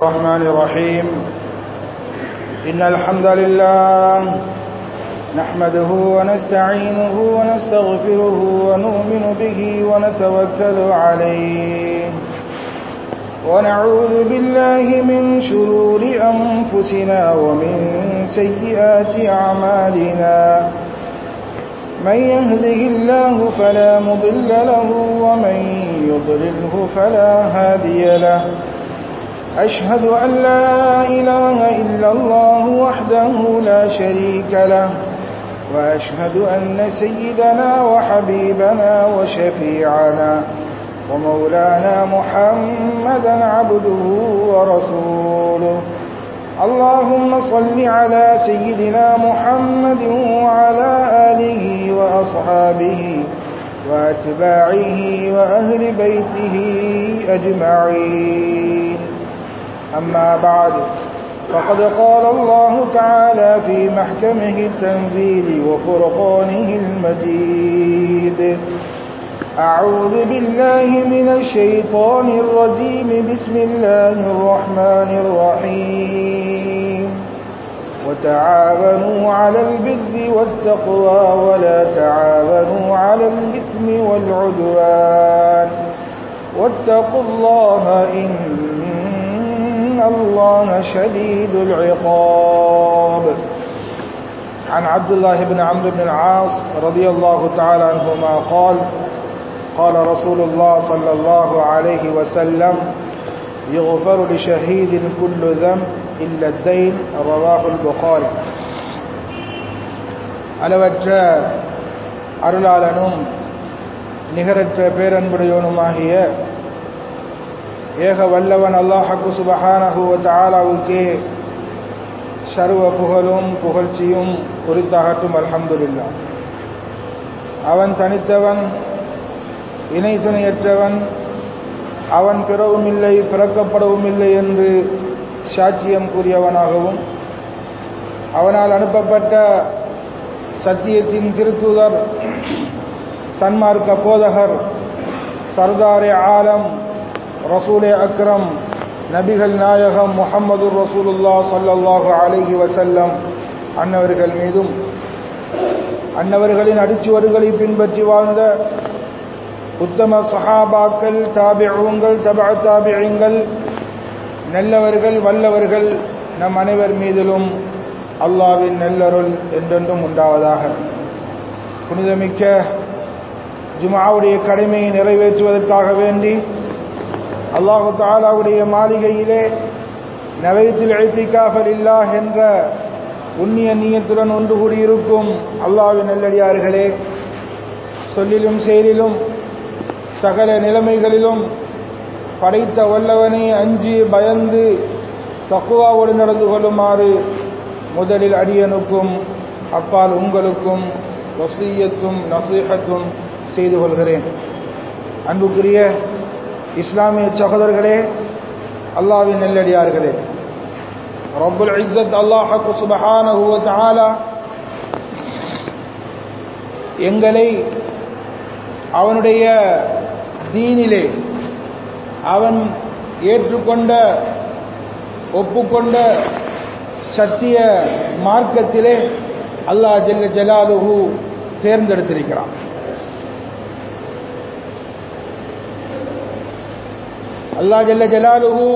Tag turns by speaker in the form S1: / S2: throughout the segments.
S1: الرحمن الرحيم إن الحمد لله نحمده ونستعينه ونستغفره ونؤمن به ونتوكل عليه ونعوذ بالله من شرور أنفسنا ومن سيئات أعمالنا من يهده الله فلا مضل له ومن يضلله فلا هادي له أشهد أن لا إله إلا الله وحده لا شريك له وأشهد أن سيدنا وحبيبنا وشفيعنا ومولانا محمدا عبده ورسوله اللهم صل على سيدنا محمد وعلى آله وأصحابه وأتباعه وأهل بيته أجمعين أما بعد فقد قال الله تعالى في محكمه التنزيل وفرقانه المجيد أعوذ بالله من الشيطان الرجيم بسم الله الرحمن الرحيم وتعاونوا على البر والتقوى ولا تعاونوا على الإثم والعدوان واتقوا الله إن الله شديد العقاب عن عبد الله بن عمرو بن العاص رضي الله تعالى عنهما قال قال رسول الله صلى الله عليه وسلم يغفر لشهيد كل ذنب إلا الدين رواه البخاري அளவற்ற அருளாளனும் நிகரற்ற பேரன்புடையவனுமாகிய ஏக வல்லவன் அல்லாஹக்கு சுபஹானஹுவ தாலாவுக்கே சர்வ புகழும் புகழ்ச்சியும் குறித்தாகட்டும் அல்ஹம்துலில்லா அவன் தனித்தவன் இணை துணையற்றவன் அவன் பிறவும் இல்லை பிறக்கப்படவும் இல்லை என்று சாட்சியம் கூறியவனாகவும் அவனால் அனுப்பப்பட்ட சத்தியத்தின் திருத்துதர் சன்மார்க்க போதகர் சர்தாரே ஆலம் ரசூலே அக்ரம் நபிகள் நாயகம் முகமது ரசூலுல்லா சல்லல்லாஹு அலஹி வசல்லம் அன்னவர்கள் மீதும் அன்னவர்களின் அடிச்சுவடுகளை பின்பற்றி வாழ்ந்த உத்தம சஹாபாக்கள் தாபிዑங்கள் தபா தாபியங்கள் நல்லவர்கள் வல்லவர்கள் நம் அனைவர் மீதிலும் அல்லாவின் நல்லருள் என்றென்றும் உண்டாவதாக புனிதமிக்க ஜுமாவுடைய கடமையை நிறைவேற்றுவதற்காக வேண்டி அல்லாஹு தாலாவுடைய மாளிகையிலே நவைத்தில் எழுத்திக்காஃபர் இல்லா என்ற உன்னிய நீயத்துடன் ஒன்று கூடியிருக்கும் அல்லாவின் நல்லடியார்களே சொல்லிலும் செயலிலும் சகல நிலைமைகளிலும் படைத்த வல்லவனை அஞ்சி பயந்து தக்குவாவோடு நடந்து கொள்ளுமாறு முதலில் அடியனுக்கும் அப்பால் உங்களுக்கும் வசீயத்தும் நசீகத்தும் செய்து கொள்கிறேன் அன்புக்குரிய இஸ்லாமிய சகோதரர்களே அல்லாவின் நெல்லடியார்களே ரப்புல் இஸ்ஸத் அல்லாஹு சுபஹானஹு வ தஆலா எங்களை அவனுடைய தீனிலே அவன் ஏற்றுக்கொண்ட ஒப்புக்கொண்ட சத்திய மார்க்கத்திலே அல்லாஹ் ஜல்ல ஜலாலுஹு தேர்ந்தெடுத்திருக்கிறான் அல்லா ஜல்ல ஜலாலுஹு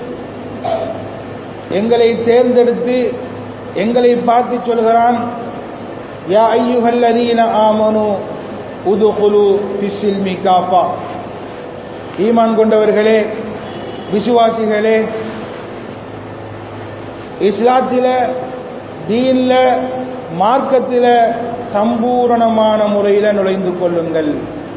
S1: எங்களை தேர்ந்தெடுத்து எங்களை பார்த்து சொல்கிறான் யா ஐயுஹல்லதீன ஆமனு உதுகுலு பிசில்மி காஃபா ஈமான் கொண்டவர்களே விசுவாசிகளே இஸ்லாத்தில தீன்ல மார்க்கத்தில சம்பூரணமான முறையில் நுழைந்து கொள்ளுங்கள்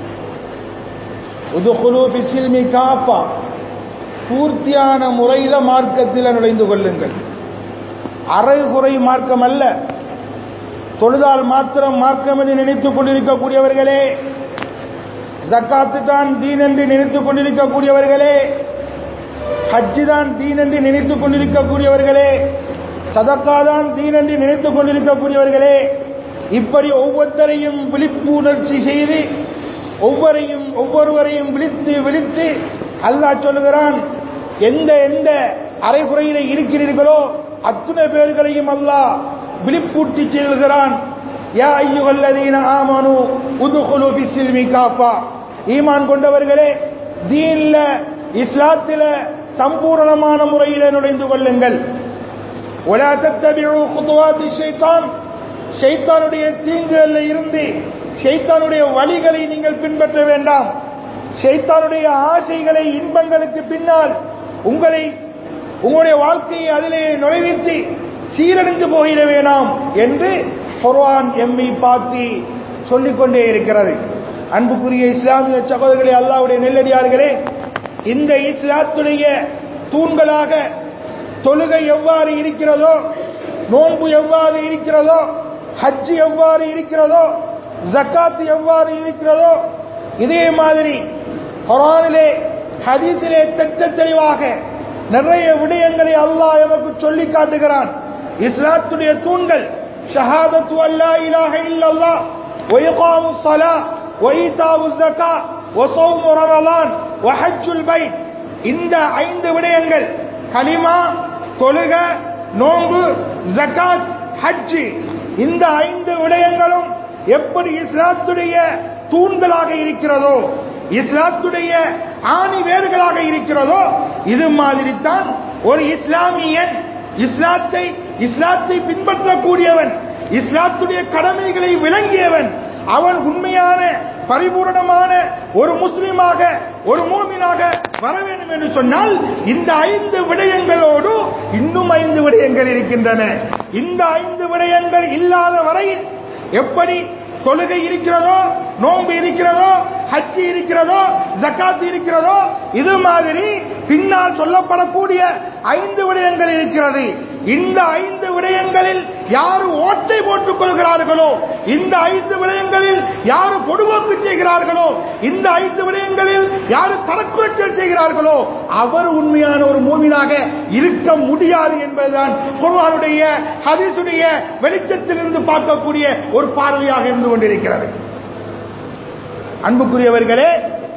S1: உதுகுலு பிசில்மி காப்பா பூர்த்தியான முறையில் மார்க்கத்தில் நுழைந்து கொள்ளுங்கள் அரைகுறை மார்க்கம் அல்ல தொழுதால் மாத்திரம் மார்க்கம் என்று நினைத்துக் கொண்டிருக்கக்கூடியவர்களே ஜக்காத்து தான் தீன் என்று நினைத்துக் கொண்டிருக்கக்கூடியவர்களே ஹஜ்ஜு தான் தீன் என்று நினைத்துக் கொண்டிருக்கக்கூடியவர்களே சதக்கா தான் தீன் என்று நினைத்துக் கொண்டிருக்கக்கூடியவர்களே இப்படி ஒவ்வொருத்தரையும் விழிப்புணர்ச்சி செய்து ஒவ்வொரையும் ஒவ்வொருவரையும் விழித்து விழித்து அல்லாஹ் சொல்லுகிறான் எந்த எந்த அரைகுறையில இருக்கிறீர்களோ அத்துணை பேர்களையும் அல்லாஹ் விழிப்பூட்டி செல்கிறான் யா ஐயுகல்லதீன ஆமனு உதுகுலு பிஸ்ஸில்மி காஃபா ஈமான் கொண்டவர்களே தீன்ல இஸ்லாத்தில சம்பூரணமான முறையில நுழைந்து கொள்ளுங்கள் ஒலா தத்தபிஉ குதுவாத்தி ஷைத்தான் ஷைத்தானுடைய தீங்குகள்ல இருந்து ஷைத்தானுடைய வழிகளை நீங்கள் பின்பற்ற வேண்டாம் ஷைத்தானுடைய ஆசைகளை இன்பங்களுக்கு பின்னால் உங்களை உங்களுடைய வாழ்க்கையை அதிலே நுழைவித்து சீரழிந்து போயிட வேணாம் என்று குர்ஆன் எம்மை பார்த்து சொல்லிக்கொண்டே இருக்கிறது அன்புக்குரிய இஸ்லாமிய சகோதரர்களே அல்லாஹ்வுடைய நெல்லடியார்களே இந்த இஸ்லாத்துடைய தூண்களாக தொழுகை எவ்வாறு இருக்கிறதோ நோன்பு எவ்வாறு இருக்கிறதோ ஹஜ் எவ்வாறு இருக்கிறதோ ஜக்காத் எவ்வாறு இருக்கிறதோ இதே மாதிரி குரானிலே ஹதீஸிலே திட்ட தெளிவாக நிறைய விடயங்களை அல்லாஹ் எமக்கு சொல்லி காட்டுகிறான் இஸ்லாத்துடைய தூண்கள் ஷஹாதத்து அல்லா இலாஹ இல்லல்லாஹ் وإقام الصلاة وإيتاء الزكاة وصوم رمضان وحج البيت இந்த ஐந்து விடயங்கள் கலிமா தொழுக நோன்பு ஜகாத் ஹஜ் இந்த ஐந்து விடயங்களும் எப்படி இஸ்லாத்துடைய தூண்களாக இருக்கிறதோ இஸ்லாத்துடைய ஆணி வேர்களாக இருக்கிறதோ இது மாதிரி தான் ஒரு இஸ்லாமியன் இஸ்லாத்தை இஸ்லாத்தை பின்பற்றக்கூடியவன் இஸ்லாத்துடைய கடமைகளை விளங்கியவன் அவன் உண்மையான பரிபூரணமான ஒரு முஸ்லிமாக ஒரு மூமினாக வர வேண்டும் என்று சொன்னால் இந்த ஐந்து விடயங்களோடு இன்னும் ஐந்து விடயங்கள் இருக்கின்றன இந்த ஐந்து விடயங்கள் இல்லாத வரையில் எப்படி தொழுகை இருக்கிறதோ நோன்பு இருக்கிறதோ ஹஜ்ஜி இருக்கிறதோ ஜக்காத் இருக்கிறதோ இது மாதிரி பின்னால் சொல்லப்படக்கூடிய ஐந்து விடயங்கள் இருக்கிறது இந்த ஐந்து விடயங்களில் யாரு ஓட்டை போட்டுக் கொள்கிறார்களோ இந்த ஐந்து விடயங்களில் யாரு பொடுபோக்கு செய்கிறார்களோ இந்த ஐந்து விடயங்களில் யாரு தரக்குறைச்சல் செய்கிறார்களோ அவர் உண்மையான ஒரு மூவினாக இருக்க முடியாது என்பதுதான் குர்ஆனுடைய ஹதீஸுடைய வெளிச்சத்திலிருந்து பார்க்கக்கூடிய ஒரு பார்வையாக இருந்து கொண்டிருக்கிறது அன்புக்குரியவர்களே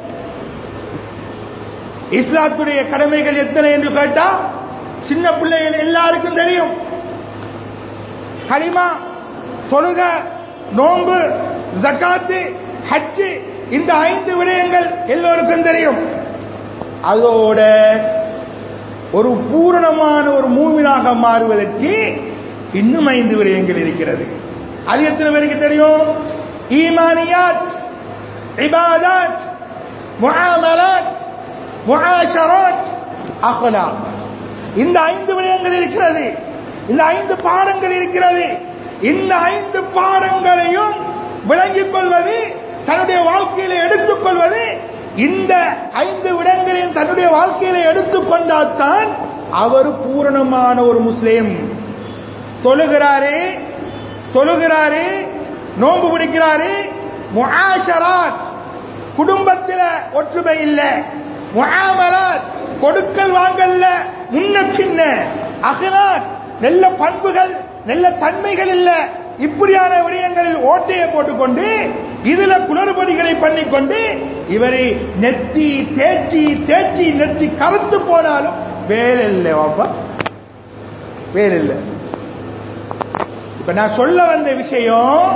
S1: இஸ்லாத்துடைய கடமைகள் எத்தனை என்று கேட்டா சின்ன பிள்ளைகள் எல்லாருக்கும் தெரியும் கலிமா தொழுக நோன்பு ஜக்காத்து ஹஜ்ஜு இந்த ஐந்து விடயங்கள் எல்லோருக்கும் தெரியும் அதோட ஒரு பூரணமான ஒரு மூவினாக மாறுவதற்கு இன்னும் ஐந்து விடயங்கள் இருக்கிறது அது எத்தனை பேருக்கு தெரியும் ஈமானியாத் இபாதத் முஆமலாத் முஆஷராத் அஹ்லாக் இந்த ஐந்து விடயங்கள் இருக்கிறது இந்த ஐந்து பாடங்கள் இருக்கிறது இந்த ஐந்து பாடங்களையும் விளங்கிக் கொள்வது தன்னுடைய வாழ்க்கையில எடுத்துக் கொள்வது இந்த ஐந்து விடங்களையும் தன்னுடைய வாழ்க்கையில எடுத்துக்கொண்டால்தான் அவர் பூரணமான ஒரு முஸ்லிம் தொழுகிறாரே தொழுகிறாரே நோன்பு பிடிக்கிறாரே முஆஷராத் குடும்பத்தில ஒற்றுமை இல்ல முஆமலாத் கொடுக்கல் வாங்கல்ல முன்ன பின்ன அகலாத் நல்ல பண்புகள் நல்ல தன்மைகள் இல்ல இப்படியான விடயங்களில் ஓட்டையை போட்டுக்கொண்டு இதுல குளறுபடிகளை பண்ணிக்கொண்டு இவரை நெத்தி தேய்ச்சி தேய்ச்சி நெத்தி கருத்து போனாலும் வேலை இல்லை வாப்பா வேலை இல்லை இப்ப நான் சொல்ல வந்த விஷயம்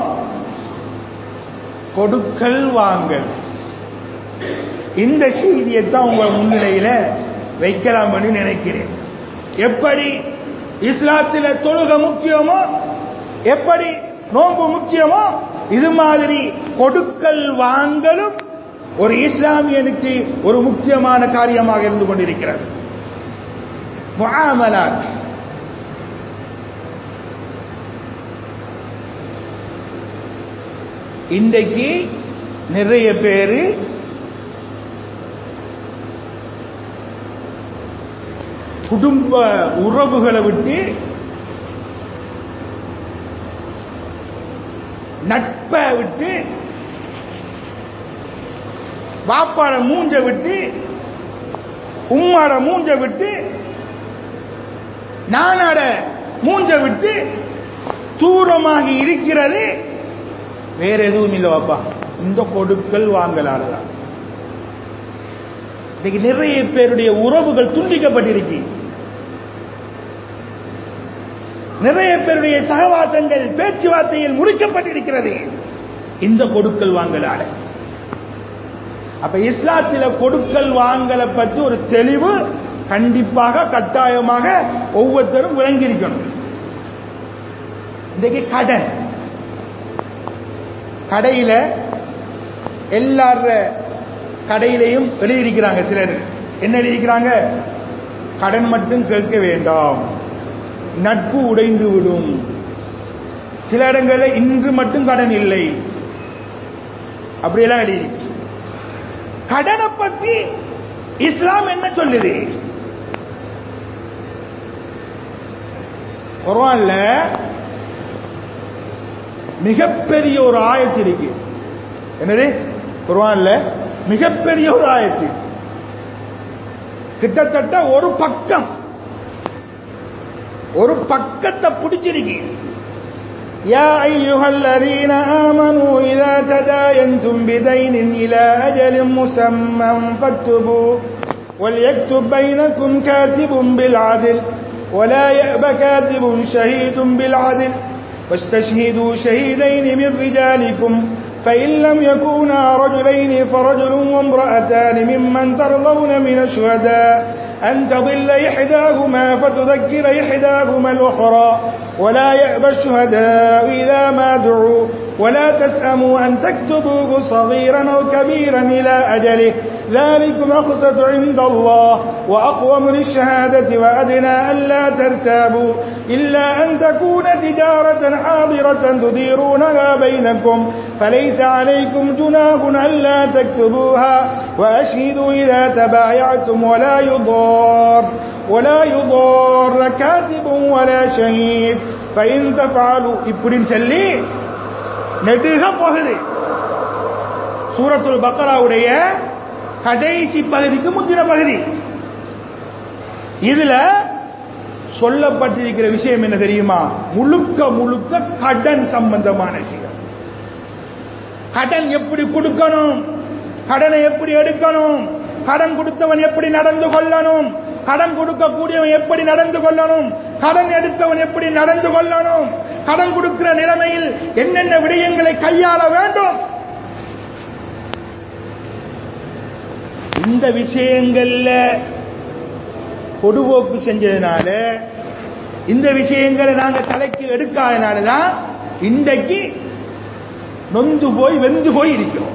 S1: கொடுக்கல் வாங்கல் இந்த செய்தியை தான் உங்க முன்னிலையில வைக்கலாம் நினைக்கிறேன் எப்படி இஸ்லாத்தில தொழுக முக்கியமோ எப்படி நோன்பு முக்கியமோ இது மாதிரி கொடுக்கல் வாங்கலும் ஒரு இஸ்லாமியனுக்கு ஒரு முக்கியமான காரியமாக இருந்து கொண்டிருக்கிறது முஆமலாத் இன்றைக்கு நிறைய பேரு குடும்ப உறவுகளை விட்டு நட்பை விட்டு பாப்பாட மூஞ்ச விட்டு உம்மாட மூஞ்ச விட்டு நானாட மூஞ்ச விட்டு தூரமாகி இருக்கிறது வேற எதுவும் இல்லை பாப்பா இந்த கொடுக்கல் வாங்கலானதான் இன்னைக்கு நிறைய பேருடைய உறவுகள் துண்டிக்கப்பட்டிருக்கு
S2: நிறைய பேருடைய சகவாசங்கள் பேச்சுவார்த்தையில் முறிக்கப்பட்டிருக்கிறது இந்த கொடுக்கல் வாங்கலால அப்ப இஸ்லாத்தில கொடுக்கல் வாங்கலை பற்றி ஒரு தெளிவு கண்டிப்பாக கட்டாயமாக ஒவ்வொருத்தரும் விளங்கியிருக்கணும் இன்றைக்கு கடன் கடையில எல்லார கடையிலையும் எழுதியிருக்கிறாங்க சிலர் என்ன எழுதியிருக்கிறாங்க கடன் மட்டும் கேட்க வேண்டாம் நட்பு உடைந்து விடும் சில இடங்களில் இன்று மட்டும் கடன் இல்லை அப்படியெல்லாம் எழுதி கடனை பத்தி இஸ்லாம் என்ன சொல்லுது குர்ஆன்ல மிகப்பெரிய ஒரு ஆயத்து இருக்கு என்னது குர்ஆன்ல மிகப்பெரிய ஒரு ஆயத்து கிட்டத்தட்ட ஒரு பக்கம் ஒரு பக்கத்தை பிடிச்சிருக்கு يا أيها الذين آمنوا إذا تداينتم بدين إلى أجل مسمى فاكتبوا وليكتب بينكم كاتب بالعدل ولا يأب كاتب شهيد بالعدل واستشهدوا شهيدين من رجالكم فإن لم يكونا رجلين فرجل وامرأتان ممن ترضون من الشهداء أن تضل إحداهما فتذكر إحداهما الأخرى ولا يأبى الشهداء إذا ما دعوا ولا تسأموا أن تكتبوه صغيرا أو كبيرا إلى أجله ذلكم أقسط عند الله وأقوم للشهادة وأدنى ألا ترتابوا إلا أن تكون تجارة حاضرة تديرونها بينكم فليس عليكم جناح ألا تكتبوها وأشهدوا إذا تبايعتم ولا يضار ولا يضار كاتب ولا شهيد فإن تفعلوا இப்படின்னு சொல்லி நெடுக போகுது சூரத்துல் பக்கராவுடைய கடைசி பகுதிக்கு முந்தின பகுதி இதுல சொல்லப்பட்டிருக்கிற விஷயம் என்ன தெரியுமா முழுக்க முழுக்க கடன் சம்பந்தமான விஷயம் கடன் எப்படி கொடுக்கணும் கடனை எப்படி எடுக்கணும் கடன் கொடுத்தவன் எப்படி நடந்து கொள்ளணும் கடன் கொடுக்கக்கூடியவன் எப்படி நடந்து கொள்ளணும் கடன் எடுத்தவன் எப்படி நடந்து கொள்ளணும் கடன் கொடுக்கிற நிலைமையில் என்னென்ன விடயங்களை கையாள வேண்டும் இந்த விஷயங்கள்ல பொடுபோக்கு செஞ்சதுனால இந்த விஷயங்களை நாங்க தலைக்கு எடுக்காதனால தான் இன்றைக்கு நொந்து போய் வெந்து போய் இருக்கிறோம்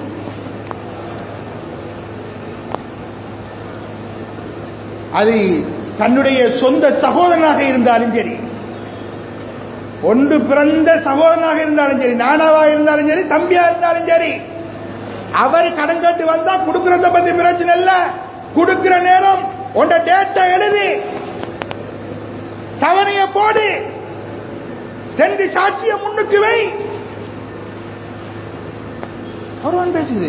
S2: அது தன்னுடைய சொந்த சகோதரனாக இருந்தாலும் சரி ஒன்று பிறந்த சகோதரனாக இருந்தாலும் சரி நானாவா இருந்தாலும் சரி தம்பியா இருந்தாலும் சரி அவர் கடன் கேட்டு வந்தா கொடுக்கறத பத்தி பிரச்சனை இல்ல கொடுக்கிற நேரம் உண்ட டேட்டை எழுதி தவணைய போடு ரெண்டு சாட்சிய முன்னுக்கு வை ஒருவன் பேசுது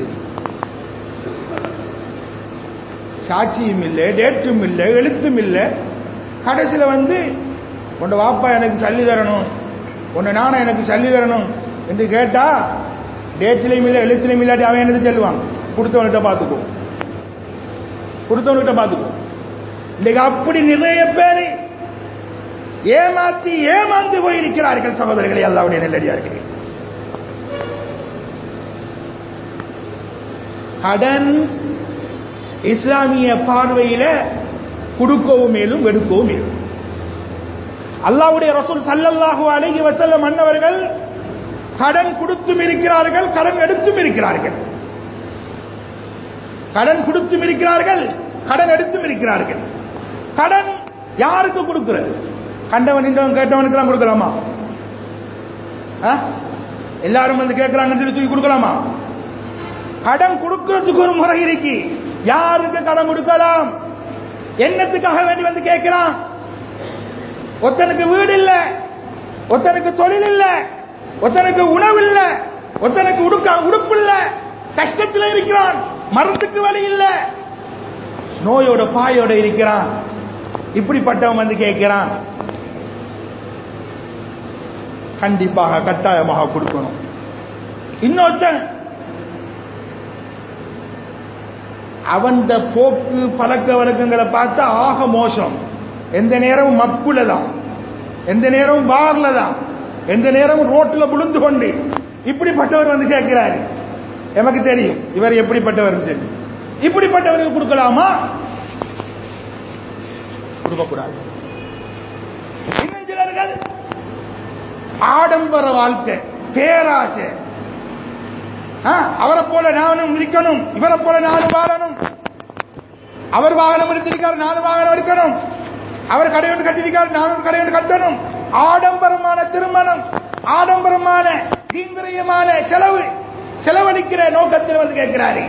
S2: சாட்சியும் இல்லை டேட்டும் இல்லை எழுத்தும் இல்லை கடைசியில் வந்து உன்ட வாப்பா எனக்கு சல்லி தரணும் உன்னை நானும் எனக்கு சல்லி தரணும் என்று கேட்டா டேட்டிலையும் இல்லை எழுத்திலையும் இல்லாட்டி அவன் என்னது சொல்லுவான் கொடுத்தவன்கிட்ட பார்த்துக்கோ கொடுத்தவன்கிட்ட பார்த்துக்கோ இன்னைக்கு அப்படி நிறைய பேர் ஏமாத்தி ஏமாந்து போயிருக்கிறார்கள் சகோதரர்களை அல்லாவுடைய நெல்லடியார்களே கடன் இஸ்லாமிய பார்வையில கொடுக்கவும் மேலும் எடுக்கவும் மேலும் அல்லாவுடைய ரசூல் சல்லல்லாஹு அலைஹி வஸல்லம் அன்னவர்கள் கடன் கொடுத்தும் இருக்கிறார்கள் கடன் எடுத்தும் இருக்கிறார்கள் கடன் கொடுத்தும் இருக்கிறார்கள் கடன் எடுத்தும் இருக்கிறார்கள் கடன் யாருக்கு கொடுக்கிறது கண்டவன் இந்தவன் கேட்டவனுக்கு எல்லாம் கொடுக்கலாமா ஆ? எல்லாரும் வந்து கேட்கிறாங்கன்னு சொல்லி தூக்கி கொடுக்கலாமா கடன் கொடுக்கிறதுக்கு ஒரு முறை இருக்கு யாருக்கு கடன் கொடுக்கலாம் என்னத்துக்காக வேண்டி வந்து கேட்கிறான் ஒருத்தனுக்கு வீடு இல்ல ஒருத்தனுக்கு தொழில் இல்ல ஒருத்தனுக்கு உணவு இல்ல ஒருத்தனுக்கு உடுக்க உடுப்பு இல்ல கஷ்டத்தில் இருக்கிறான் மரத்துக்கு வழி இல்ல நோயோட பாயோட இருக்கிறான் இப்படிப்பட்டவன் வந்து கேட்கிறான் கண்டிப்பாக கட்டாயமாக கொடுக்கணும் இன்னொருத்தன் அவன் போக்கு பழக்க வழக்கங்களை பார்த்தா ஆக மோசம் எந்த நேரமும் மப்புல தான் எந்த நேரமும் பார்ல தான் எந்த நேரமும் ரோட்ல விழுந்து கொண்டு இப்படிப்பட்டவர் வந்து கேட்கிறாரு எமக்கு தெரியும் இவர் எப்படிப்பட்டவர் சொல்லி இப்படிப்பட்டவருக்கு கொடுக்கலாமா கொடுக்கக்கூடாது இன்னும் சிலர்கள் ஆடம்பர வாழ்க்கை பேராசை ஆ, அவரை போல நானும் இருக்கணும் இவரை போல நானும் வாழணும் அவர் வாகனம் எடுத்திருக்கார் நானும் வாகனம் எடுக்கணும் அவர் கடை ஒன்று கட்டிருக்கார் நானும் கடை ஒன்று கட்டணும் ஆடம்பரமான திருமணம் ஆடம்பரமான தீவிரயமான செலவு செலவழிக்கிற நோக்கத்தில் வந்து கேட்கிறாரு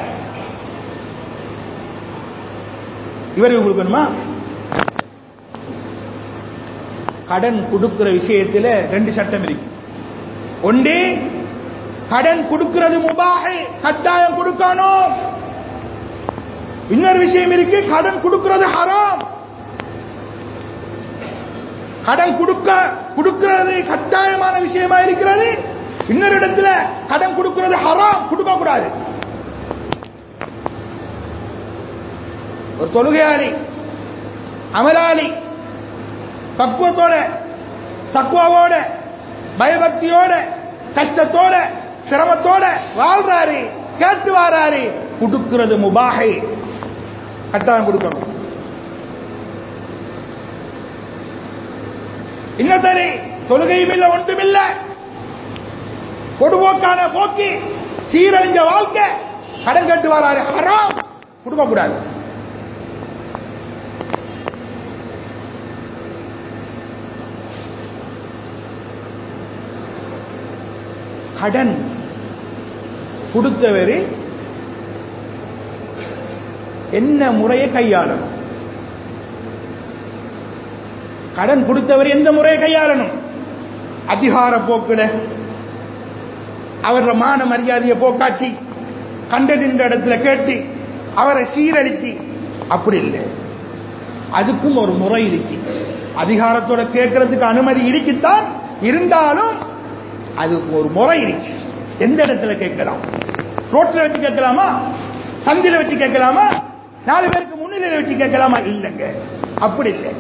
S2: இவருக்கு கொடுக்கணுமா கடன் கொடுக்கிற விஷயத்துல ரெண்டு சட்டம் இருக்கு ஒன்று கடன் கொடுக்கிறது முபாக கட்டாயம் கொடுக்கணும் இன்னொரு விஷயம் இருக்கு கடன் கொடுக்கிறது ஹராம் கடன் கொடுக்க கொடுக்கிறது கட்டாயமான விஷயமா இருக்கிறது இன்னொரு இடத்துல கடன் கொடுக்கிறது ஹராம் கொடுக்க கூடாது ஒரு தொழுகையாளி அமலாளி பக்குவத்தோட தக்குவாவோட பயபக்தியோட கஷ்டத்தோட சிரமத்தோட வாழ்றாரு கேட்டு வாராரு கொடுக்கிறது முபாகை கட்டாயம் கொடுக்கணும் இன்னத்தரி தொழுகையும் இல்ல ஒன்றும் இல்ல பொடுபோக்கான போக்கி சீரழிஞ்ச வாழ்க்கை கடன் கட்டு வராரு ஹராம் கொடுக்க கூடாது கடன் கொடுத்தவர் என்ன முறையை கையாளணும் கடன் கொடுத்தவர் எந்த முறையை கையாளணும் அதிகார போக்குல அவர மான மரியாதையை போக்காட்டி கண்ட நின்ற இடத்துல கேட்டு அவரை சீரழிச்சு அப்படி இல்லை அதுக்கும் ஒரு முறை இருக்கு அதிகாரத்தோட கேட்கறதுக்கு அனுமதி இருக்குத்தான் இருந்தாலும் அதுக்கு ஒரு முறை இருக்கு எந்த இடத்துல கேட்கலாம் ரோட்ல வச்சு கேட்கலாமா சந்தில வச்சு கேட்கலாமா நாலு பேருக்கு முன்னிலையில வச்சு கேட்கலாமா இல்லைங்க அப்படி இல்லை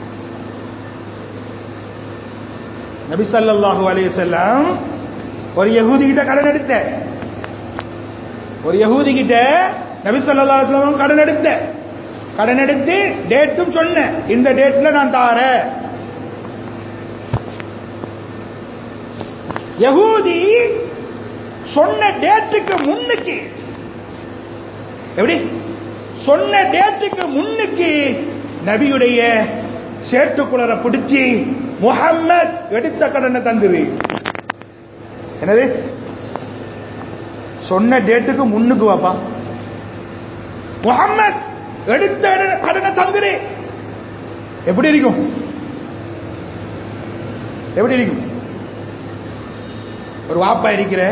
S2: நபி ஸல்லல்லாஹு அலைஹி வஸல்லம் ஒரு யஹூதி கிட்ட கடன் எடுத்த ஒரு யஹூதி கிட்ட நபி ஸல்லல்லாஹு அலைஹி வஸல்லம் கடன் எடுத்த கடன் எடுத்து டேட்டும் சொன்னேன் இந்த டேட்ல நான் தாரேன் யகூதி சொன்ன டேட்டுக்கு முன்னுக்கு எப்படி சொன்ன டேட்டுக்கு முன்னுக்கு நபியுடைய சேட்டுக்குளரை பிடிச்சி முஹம்மத் எடுத்த கடனை தந்துரு என்னது சொன்ன டேட்டுக்கு முன்னுக்கு வாப்பா முஹம்மத் எடுத்த கடனை தந்துரு எப்படி இருக்கும் எப்படி இருக்கும் ஒரு வாப்பா இருக்கிற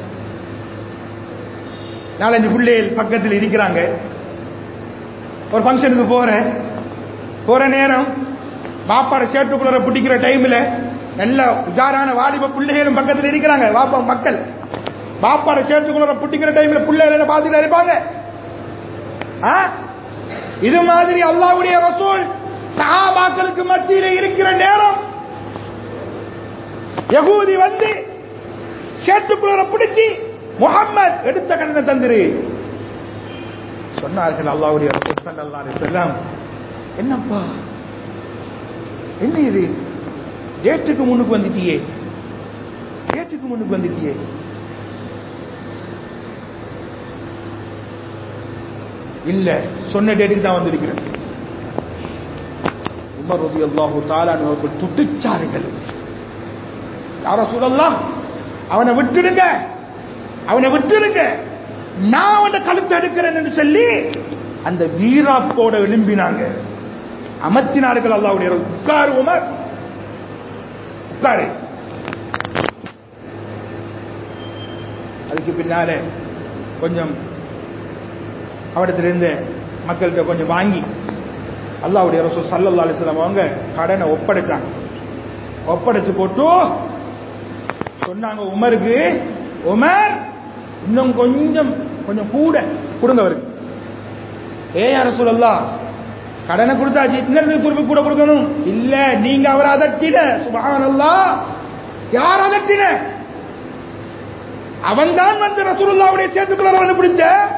S2: நாலஞ்சு பிள்ளைகள் பக்கத்தில் இருக்கிறாங்க ஒரு ஃபங்க்ஷனுக்கு போறேன் போற நேரம் வாப்பாட சேட்டுக்குள்ள பிடிக்கிற டைம்ல நல்ல உஜாரான வாலிப பிள்ளைகளும் பக்கத்தில் இருக்கிறாங்க வாப்பா மக்கள் வாப்பாட சேட்டுக்குள்ள பிடிக்கிற டைம்ல பிள்ளைகள் பார்த்துட்டு இருப்பாங்க ஆ? இது மாதிரி அல்லாவுடைய ரசூல் சஹாபாக்களுக்கு மத்தியில இருக்கிற நேரம் யகூதி வந்து சேட்டுக்குள்ள பிடிச்சி முகம்மது எடுத்த கடனை தந்துரு சொன்னார்கள் அல்லாவுடைய ரசூல் ஸல்லல்லாஹு அலைஹி வஸல்லம் என்னப்பா என்ன இது டேட்டுக்கு முன்னுக்கு வந்துட்டியே டேட்டுக்கு முன்னுக்கு வந்துட்டியே இல்ல சொன்ன டேட்டுக்கு தான் வந்திருக்கிறேன் உமர் ரலியல்லாஹு தஆலா அவர்கள் துடிச்சார்கள் யார சொல்லலாம் அவனை விட்டுடுங்க அவனை விட்டுடுங்க நான் அவன கழுத்தை எடுக்கிறேன்னு சொல்லி அந்த வீராப்போட எழும்பினாங்க அமர்த்தினார்கள் அல்லாவுடைய உட்காரு உமர் உட்காரு அதுக்கு பின்னால கொஞ்சம் அவடத்திலிருந்து மக்கள்கிட்ட கொஞ்சம் வாங்கி அல்லாவுடைய ரசூல் சல்லல்லா அலிஸ்லாம் அவங்க கடனை ஒப்படைச்சாங்க ஒப்படைச்சு போட்டு சொன்னாங்க உமருக்கு உமர் இன்னும் கொஞ்சம் கொஞ்சம் கூட கொடுங்க அவருக்கு ஏ யார சொல்லலாம் கடனை கொடுத்தாச்சு இன்னொரு திருப்பி கூட கொடுக்கணும் இல்ல நீங்க அவரை அதட்டின சுபஹானல்லாஹ் யார் அதட்டின அவன்தான் வந்து ரசூலுல்லாவுடைய சேர்த்துக்குள்ள வந்து பிடிச்ச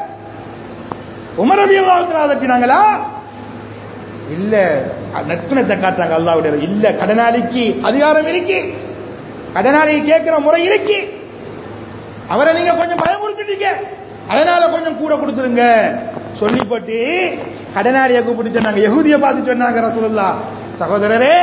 S2: உமரதி அதட்டினாங்களா இல்ல நற்குணத்தை காட்டுறாங்க அல்லாவுடைய இல்ல கடனாளிக்கு அதிகாரம் இருக்கு கடனாளி கேட்கிற முறை இருக்கு அவரை நீங்க கொஞ்சம் பயமுறுத்திட்டீங்க அதனால கொஞ்சம் கூட கொடுத்துருங்க சொல்லிப்பட்டு கடனாளியை கூப்பிட்டு சொன்னாங்க யகுதியை பார்த்து சொன்னாங்க ரசூலுல்லா சகோதரரே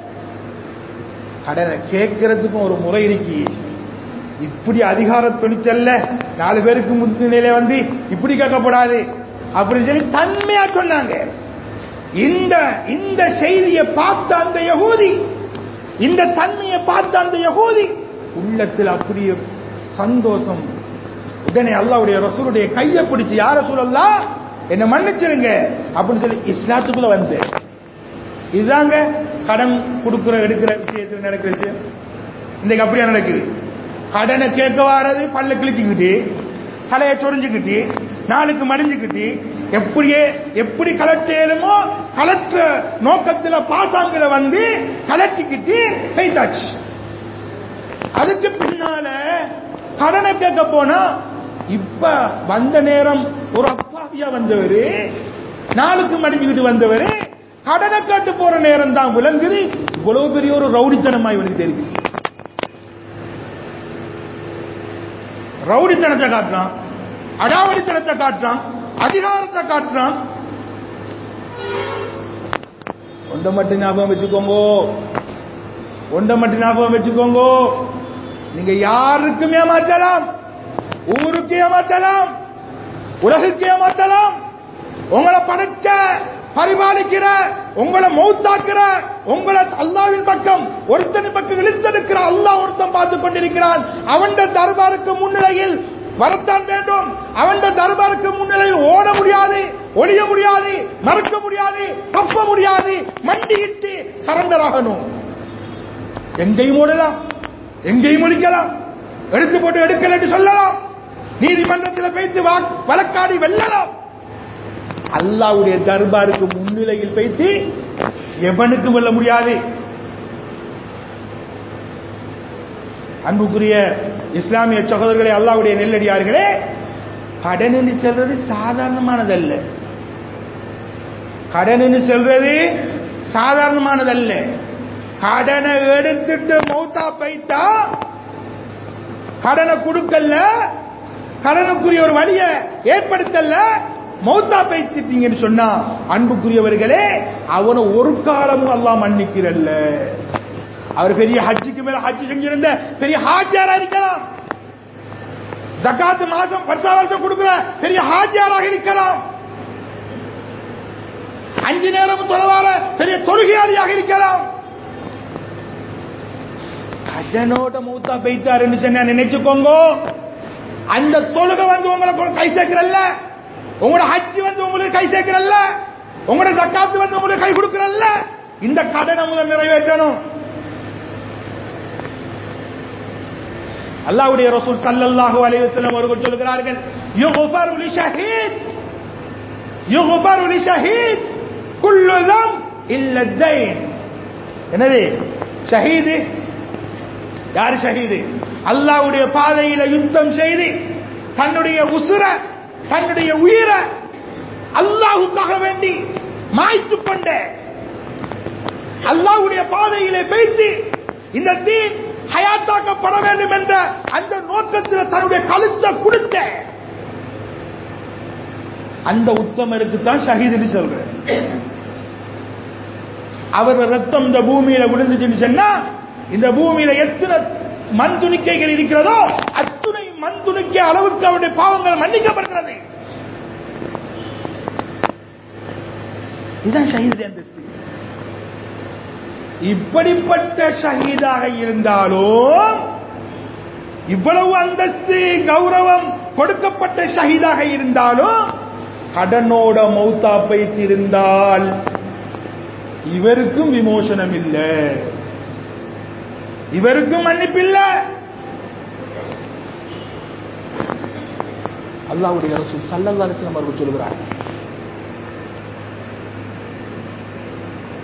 S2: கடனை கேட்கறதுக்கும் ஒரு முறை இருக்கு இப்படி அதிகார துணிச்சல்ல நாலு பேருக்கு முன்னிலையில வந்து இப்படி கேட்கப்படாது அப்படின்னு சொல்லி தன்மையா சொன்னாங்க இந்த இந்த செய்தியை பார்த்த அந்த யகூதி இந்த தன்மையை பார்த்த அந்த யகூதி உள்ளத்தில் அப்படியே சந்தோஷம் உடனே அல்லாவுடைய ரசூலுடைய கையை பிடிச்சு யார சூழல்லாம் என்ன மன்னிச்சிருங்க அப்படின்னு சொல்லி இஸ்லாத்துக்குள்ள வந்து இதுதாங்க கடன் கொடுக்கிற எடுக்கிற விஷயத்தில் நடக்கிற விஷயம் இன்னைக்கு அப்படியா நடக்குது கடனை கேட்க வாரது பல்ல கிழிச்சுக்கிட்டு தலையை சொரிஞ்சுக்கிட்டு நாளுக்கு மடிஞ்சுக்கிட்டு எப்படியே எப்படி கலட்டேலுமோ கலற்ற நோக்கத்துல பாசாங்கில வந்து கலட்டிக்கிட்டு பெய்தாச்சு அதுக்கு பின்னால கடனை கேட்க போனா இப்ப வந்த நேரம் ஒரு அப்பாவியா வந்தவரு நாளுக்கு மடிஞ்சுக்கிட்டு வந்தவரு கடனை கேட்டு போற நேரம் தான் விளங்குது இவ்வளவு பெரிய ஒரு ரவுடித்தனமா இவனுக்கு தெரிவிச்சு ரவுடித்தனத்தை காட்டுறான் அடாவடித்தனத்தை காட்டுறான் அதிகாரத்தை காட்டுறான் ஒன்றை மட்டும் ஞாபகம் வச்சுக்கோங்க ஒன்றை மட்டும் ஞாபகம் வச்சுக்கோங்க நீங்க யாருக்கும் ஏமாத்தலாம் ஊருக்கு ஏமாத்தலாம் உலகுக்கு ஏமாத்தலாம் உங்களை படைச்ச பரிபாலிக்கிற உங்களை மௌத்தாக்குற உங்களை அல்லாவின் பக்கம் ஒருத்தன் பக்கம் இழுத்தெடுக்கிற அல்லாஹ் ஒருத்தன் பார்த்து கொண்டிருக்கிறான் அவன் தர்பாருக்கு முன்னிலையில் வரத்தான் வேண்டும் அவன் தர்பாருக்கு முன்னிலையில் ஓட முடியாது ஒளிய முடியாது மறக்க முடியாது தப்ப முடியாது மண்டியிட்டு சரண்டர் ஆகணும் எங்கேயும் ஓடலாம் எங்கேயும் ஒழிக்கலாம் எடுத்து போட்டு எடுக்கல என்று சொல்லலாம் நீதிமன்றத்தில் பேசி வழக்காடி வெல்லலாம் அல்லாவுடைய தர்பாருக்கு முன்னிலையில் வைத்து எவனுக்கு வெல்ல முடியாது அன்புக்குரிய இஸ்லாமிய சகோதரர்களே அல்லாவுடைய நெல்லடியார்களே கடன் செல்றது சாதாரணமானதல்ல கடன் செல்றது சாதாரணமானதல்ல கடனை எடுத்துட்டு மௌத்தா பைத்தா கடனை கொடுக்கல கடனுக்குரிய ஒரு வழியை ஏற்படுத்தல மௌத்தா பைத்திட்டீங்கன்னு சொன்னா அன்புக்குரியவர்களே அவனை ஒரு காலமும் அல்லாஹ் மன்னிக்கிறல்ல அவர் பெரிய ஹஜ்ஜுக்கு மேல ஹஜ்ஜு செஞ்சிருந்த பெரிய ஹாஜியாரா இருக்கலாம் ஜக்காத்து மாசம் வருஷா வருஷம் கொடுக்கிற பெரிய ஹாஜியாராக இருக்கலாம் அஞ்சு நேரம் தொலைவார பெரிய தொழுகையாளியாக இருக்கலாம் கடனோட மூத்தா பெய்த்தாருன்னு சொன்னா நினைச்சுக்கோங்க அந்த தொழுகை வந்து உங்களுக்கு கை சேர்க்கிறல்ல உங்களோட ஹஜ்ஜி வந்து உங்களுக்கு கை சேர்க்கிறல்ல உங்களோட ஜக்காத்து வந்து உங்களுக்கு கை கொடுக்கிறல்ல இந்த கடனை முதல் நிறைவேற்றணும் அல்லாஹ்வுடைய ரசூல் ஸல்லல்லாஹு அலைஹி வஸல்லம் அவர்கள் சொல்கிறார்கள் யுக்ஃபரு லிஷஹீத் யுக்ஃபரு லிஷஹீத் குல்லு தம் இல்ல தைன் என்னது ஷஹீது யார் ஷஹீது அல்லாஹ்வுடைய பாதையில யுத்தம் செய்து தன்னுடைய உசுர தன்னுடைய உயிரை அல்லாஹுக்காக வேண்டி மாய்த்து கொண்ட அல்லாஹ்வுடைய பாதையிலே வைத்து இந்த தீன் ஹயாத்தாக்கப்பட வேண்டும் என்ற அந்த நோக்கத்தில் தன்னுடைய கழுத்தை கொடுத்த அந்த உத்தமருக்கு தான் ஷஹீதுன்னு சொல்றேன் அவர் ரத்தம் இந்த பூமியில விழுந்துச்சுன்னு சொன்னா இந்த பூமியில எத்தனை மண் துணிக்கைகள் இருக்கிறதோ அத்துணை மண் துணிக்கை அளவுக்கு அவருடைய பாவங்கள் மன்னிக்கப்படுகிறது இதுதான் ஷஹீது அந்தஸ்து இப்படிப்பட்ட ஷஹீதாக இருந்தாலும் இவ்வளவு அந்தஸ்து கௌரவம் கொடுக்கப்பட்ட ஷஹீதாக இருந்தாலும் கடனோட மௌத்தா பைத்திருந்தால் இவருக்கும் விமோசனம் இல்லை இவருக்கும் மன்னிப்பில்லை அல்லாவுடைய ரசூல் சல்லல்லாஹு அலைஹி வஸல்லம் அவர்கள் சொல்கிறார்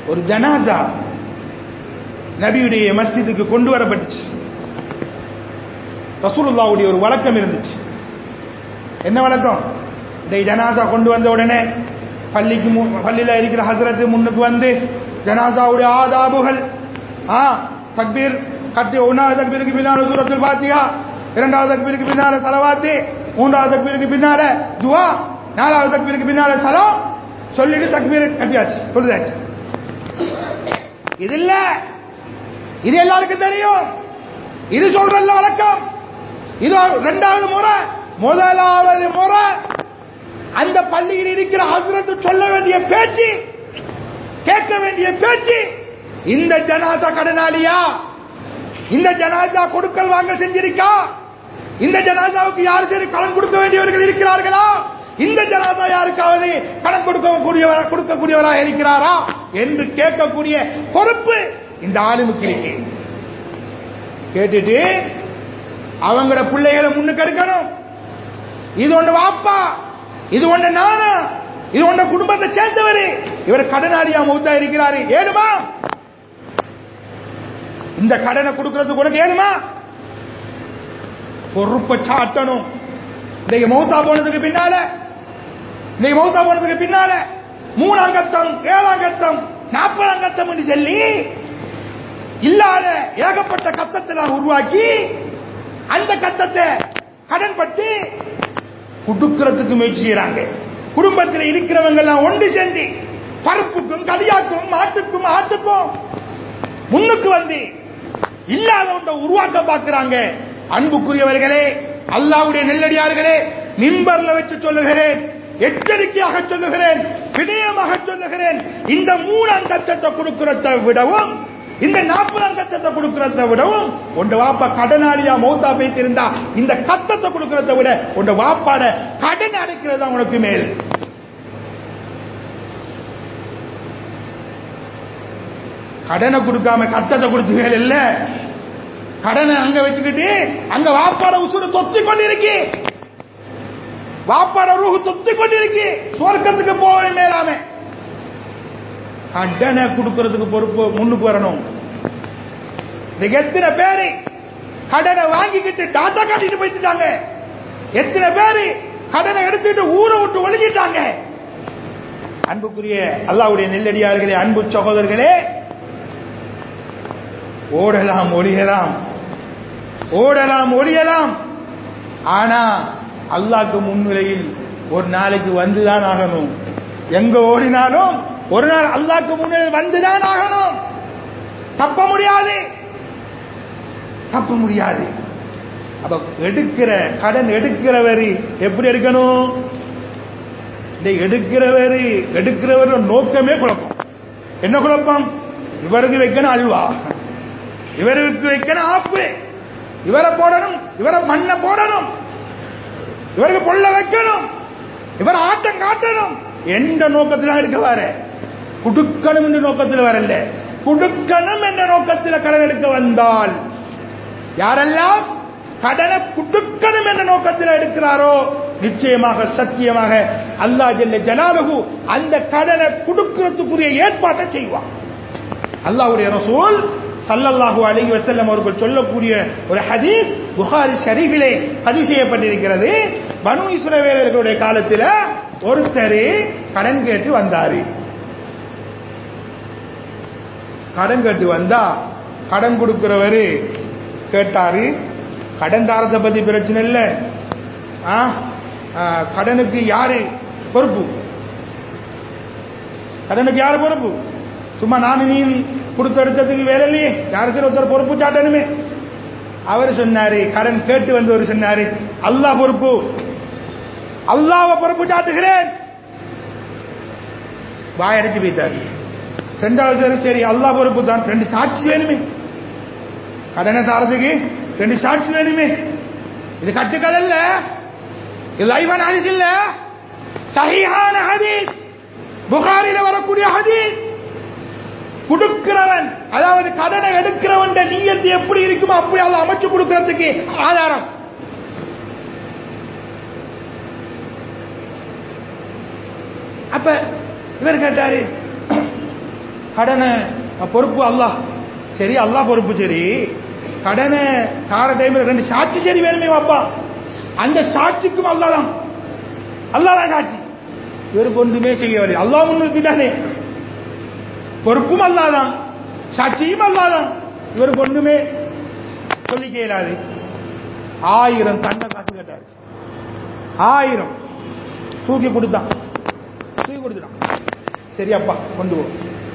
S2: ஒரு ஜனாசா நபியுடைய மஸ்ஜிதுக்கு கொண்டு வரப்பட்டுச்சு ரசூலுல்லாவுடைய ஒரு வழக்கம் இருந்துச்சு என்ன வழக்கம் இந்த ஜனாசா கொண்டு வந்த உடனே பள்ளிக்கு மு- பள்ளியில இருக்கிற ஹசரத்து முன்னுக்கு வந்து ஜனாசாவுடைய ஆதாபுகள் ஆ தக்பீர் கட்டி ஒன்னாவது தக்பீருக்கு பின்னால சூரத்தில் பாத்தியா இரண்டாவது தக்பீருக்கு பின்னால சலவாத்தி மூன்றாவது தக்பீருக்கு பின்னால துவா நாலாவது தக்பீருக்கு பின்னால சலாம் சொல்லிட்டு தக்பீர் கட்டியாச்சு சொல்லுதாச்சு இது இல்ல இது எல்லாருக்கும் தெரியும் இது சொல்றல்ல வழக்கம் இது இரண்டாவது முறை முதலாவது முறை அந்த பள்ளியில் இருக்கிற ஹசரத்து சொல்ல வேண்டிய பேச்சு கேட்க வேண்டிய பேச்சு இந்த ஜனாசா கடனாளியா இந்த ஜனாசா கொடுக்கல் வாங்க செஞ்சிருக்கா இந்த ஜனாசாவுக்கு யார் சரி கடன் கொடுக்க வேண்டியவர்கள் இருக்கிறார்களா இந்த ஜனாசா யாருக்காவது கடன் கொடுக்க கூடியவரா கொடுக்கக்கூடியவரா இருக்கிறாரா என்று கேட்கக்கூடிய பொறுப்பு இந்த ஆளுமுக்கு இருக்கு கேட்டுட்டு அவங்களோட பிள்ளைகளை முன்னுக்கு எடுக்கணும் இது ஒண்ணு வாப்பா இது ஒண்ணு நானா இது ஒண்ணு குடும்பத்தை சேர்ந்தவர் இவர் கடனாளியா மௌத்தா இருக்கிறாரு ஏழுமா இந்த கடனை கொடுக்கறதுக்கு உனக்கு ஏழுமா பொறுப்பை சாட்டணும் இன்னைக்கு மௌத்தா போனதுக்கு பின்னால இன்னைக்கு மௌத்தா போனதுக்கு பின்னால மூணாம் கத்தம் ஏழாம் கத்தம் நாற்பதாம் கத்தம் என்று சொல்லி இல்லாத ஏகப்பட்ட கத்தத்தை உருவாக்கி அந்த கத்தத்தை கடன் பட்டு குடுக்கிறதுக்கு முயற்சி செய்யறாங்க குடும்பத்தில் இருக்கிறவங்க எல்லாம் ஒன்று சேர்ந்து பருப்புக்கும் கலியாக்கும் மாட்டுக்கும் ஆட்டுக்கும் முன்னுக்கு வந்து இல்லாத ஒன்றை உருவாக்க பார்க்கிறாங்க அன்புக்குரியவர்களே அல்லாவுடைய நெல்லடியார்களே மிம்பர்ல வச்சு சொல்லுகிறேன் எச்சரிக்கையாக சொல்லுகிறேன் விடயமாக சொல்லுகிறேன் இந்த மூணாம் கட்டத்தை கொடுக்கிறத விடவும் இந்த நாற்பதாம் கட்டத்தை கொடுக்கிறத விடவும் உண்ட வாப்பா கடனாளியா மௌத்தா பேசியிருந்தா இந்த கட்டத்தை கொடுக்கிறத விட உண்ட வாப்பாட கடன் அடைக்கிறது தான் உனக்கு மேல் கடனை கொடுக்காம கட்டத்தை கொடுத்து வேலை இல்ல கடனை அங்க வச்சுக்கிட்டு அங்க வாப்பாட உசுறு தொத்தி கொண்டிருக்கி வாப்பாட ரூஹு தொத்தி கொண்டிருக்கி சுவர்க்கத்துக்கு போவே மேலாம கடனை கொடுக்கறதுக்கு பொறுப்பு முன்னுக்கு வரணும் இன்னைக்கு எத்தனை பேரு கடனை வாங்கிக்கிட்டு டாட்டா காட்டிட்டு போயிட்டாங்க எத்தனை பேரு கடனை எடுத்துட்டு ஊரை விட்டு ஒளிஞ்சிட்டாங்க அன்புக்குரிய அல்லாவுடைய நெல்லடியார்களே அன்பு சகோதரர்களே ஓடலாம் ஒளியலாம் ஓடலாம் ஒளியலாம் ஆனா அல்லாஹ்க்கு முன்னிலையில் ஒரு நாளைக்கு வந்துதான் ஆகணும் எங்க ஓடினாலும் ஒரு நாள் அல்லாஹ்க்கு முன்னிலையில் வந்துதான் ஆகணும் தப்ப முடியாது தப்ப முடியாது அப்ப எடுக்கிற கடன் எடுக்கிறவர் எப்படி எடுக்கணும் இந்த எடுக்கிறவர் எடுக்கிறவர் நோக்கமே குழப்பம் என்ன குழப்பம் இவருக்கு வைக்கணும் அல்வா இவருக்கு வைக்கணும் ஆப்பு இவரை போடணும் இவரை மண்ணை போடணும் இவருக்கு பொல்ல வைக்கணும் இவர் ஆட்டம் காட்டணும் எந்த நோக்கத்தில் எடுக்க வர குடுக்கணும் என்ற நோக்கத்தில் வரல குடுக்கணும் என்ற நோக்கத்தில் கடன் எடுக்க வந்தால் யாரெல்லாம் கடனை குடுக்கணும் என்ற நோக்கத்தில் எடுக்கிறாரோ நிச்சயமாக சத்தியமாக அல்லாஹ் ஜல்ல ஜலாலுகு அந்த கடனை குடுக்கிறதுக்குரிய ஏற்பாட்டை செய்வான் அல்லாஹ்வுடைய ரசூல் சல்லல்லாஹு அலைஹி வஸல்லம் அவர்கள் சொல்லக்கூடிய ஒரு ஹதீஸ் புகாரி ஷரீஃபிலே பதிவு செய்யப்பட்டிருக்கிறது பனு இஸ்ரவேலர்களுடைய காலத்தில் ஒருத்தர் கடன் கேட்டு வந்தாரு கடன் கேட்டு வந்தா கடன் கொடுக்கிறவரு கேட்டாரு கடன் தாரத்தை பத்தி பிரச்சனை இல்ல ஆ, ஆ, கடனுக்கு யாரு பொறுப்பு கடனுக்கு யாரு பொறுப்பு சும்மா நானும் நீ கொடுத்து எடுத்ததுக்கு வேலை இல்லையே யாரு சரி ஒருத்தர் பொறுப்பு சாட்டணுமே அவர் சொன்னாரு கடன் கேட்டு வந்தவர் சொன்னாரு அல்லாஹ் பொறுப்பு அல்லாஹ்வை பொறுப்பு சாட்டுகிறேன் வாயடிச்சு போய்த்தாரு ரெண்டாவது சரி, சரி அல்லாஹ் பொறுப்பு தான் ரெண்டு சாட்சி வேணுமே கடனை தாரதுக்கு ரெண்டு சாட்சி வேணுமே இது கட்டுக்கதை இல்ல இது லைவன் ஹதீஸ் இல்ல சஹீஹான ஹதீஸ் புகாரில வரக்கூடிய ஹதீஸ் கொடுக்கிறவன் அதாவது கடனை எடுக்கிறவன் நீயத்து எப்படி இருக்குமோ அப்படி அதை அமைச்சு கொடுக்கிறதுக்கு ஆதாரம் அப்ப இவர் கேட்டாரு கடனை பொறுப்பு அல்லாஹ் சரி அல்லாஹ் பொறுப்பு சரி கடனை தார டைம்ல ரெண்டு சாட்சி சரி வேணுமே அப்பா அந்த சாட்சிக்கும் அல்லாஹ் தான் அல்லாஹ் தான் சாட்சி இவருக்கு ஒன்றுமே செய்யவில்லை அல்லாஹ் முன்னிறுத்திட்டானே பொறுப்பும் அல்லாதான் சாட்சியும் அல்லாதான் இவருக்கு ஒண்ணுமே சொல்லிக்க இயலாது ஆயிரம் தன்னை காசு கேட்டாரு ஆயிரம் தூக்கி கொடுத்தான் தூக்கி கொடுத்துட்டான் சரி அப்பா கொண்டு போ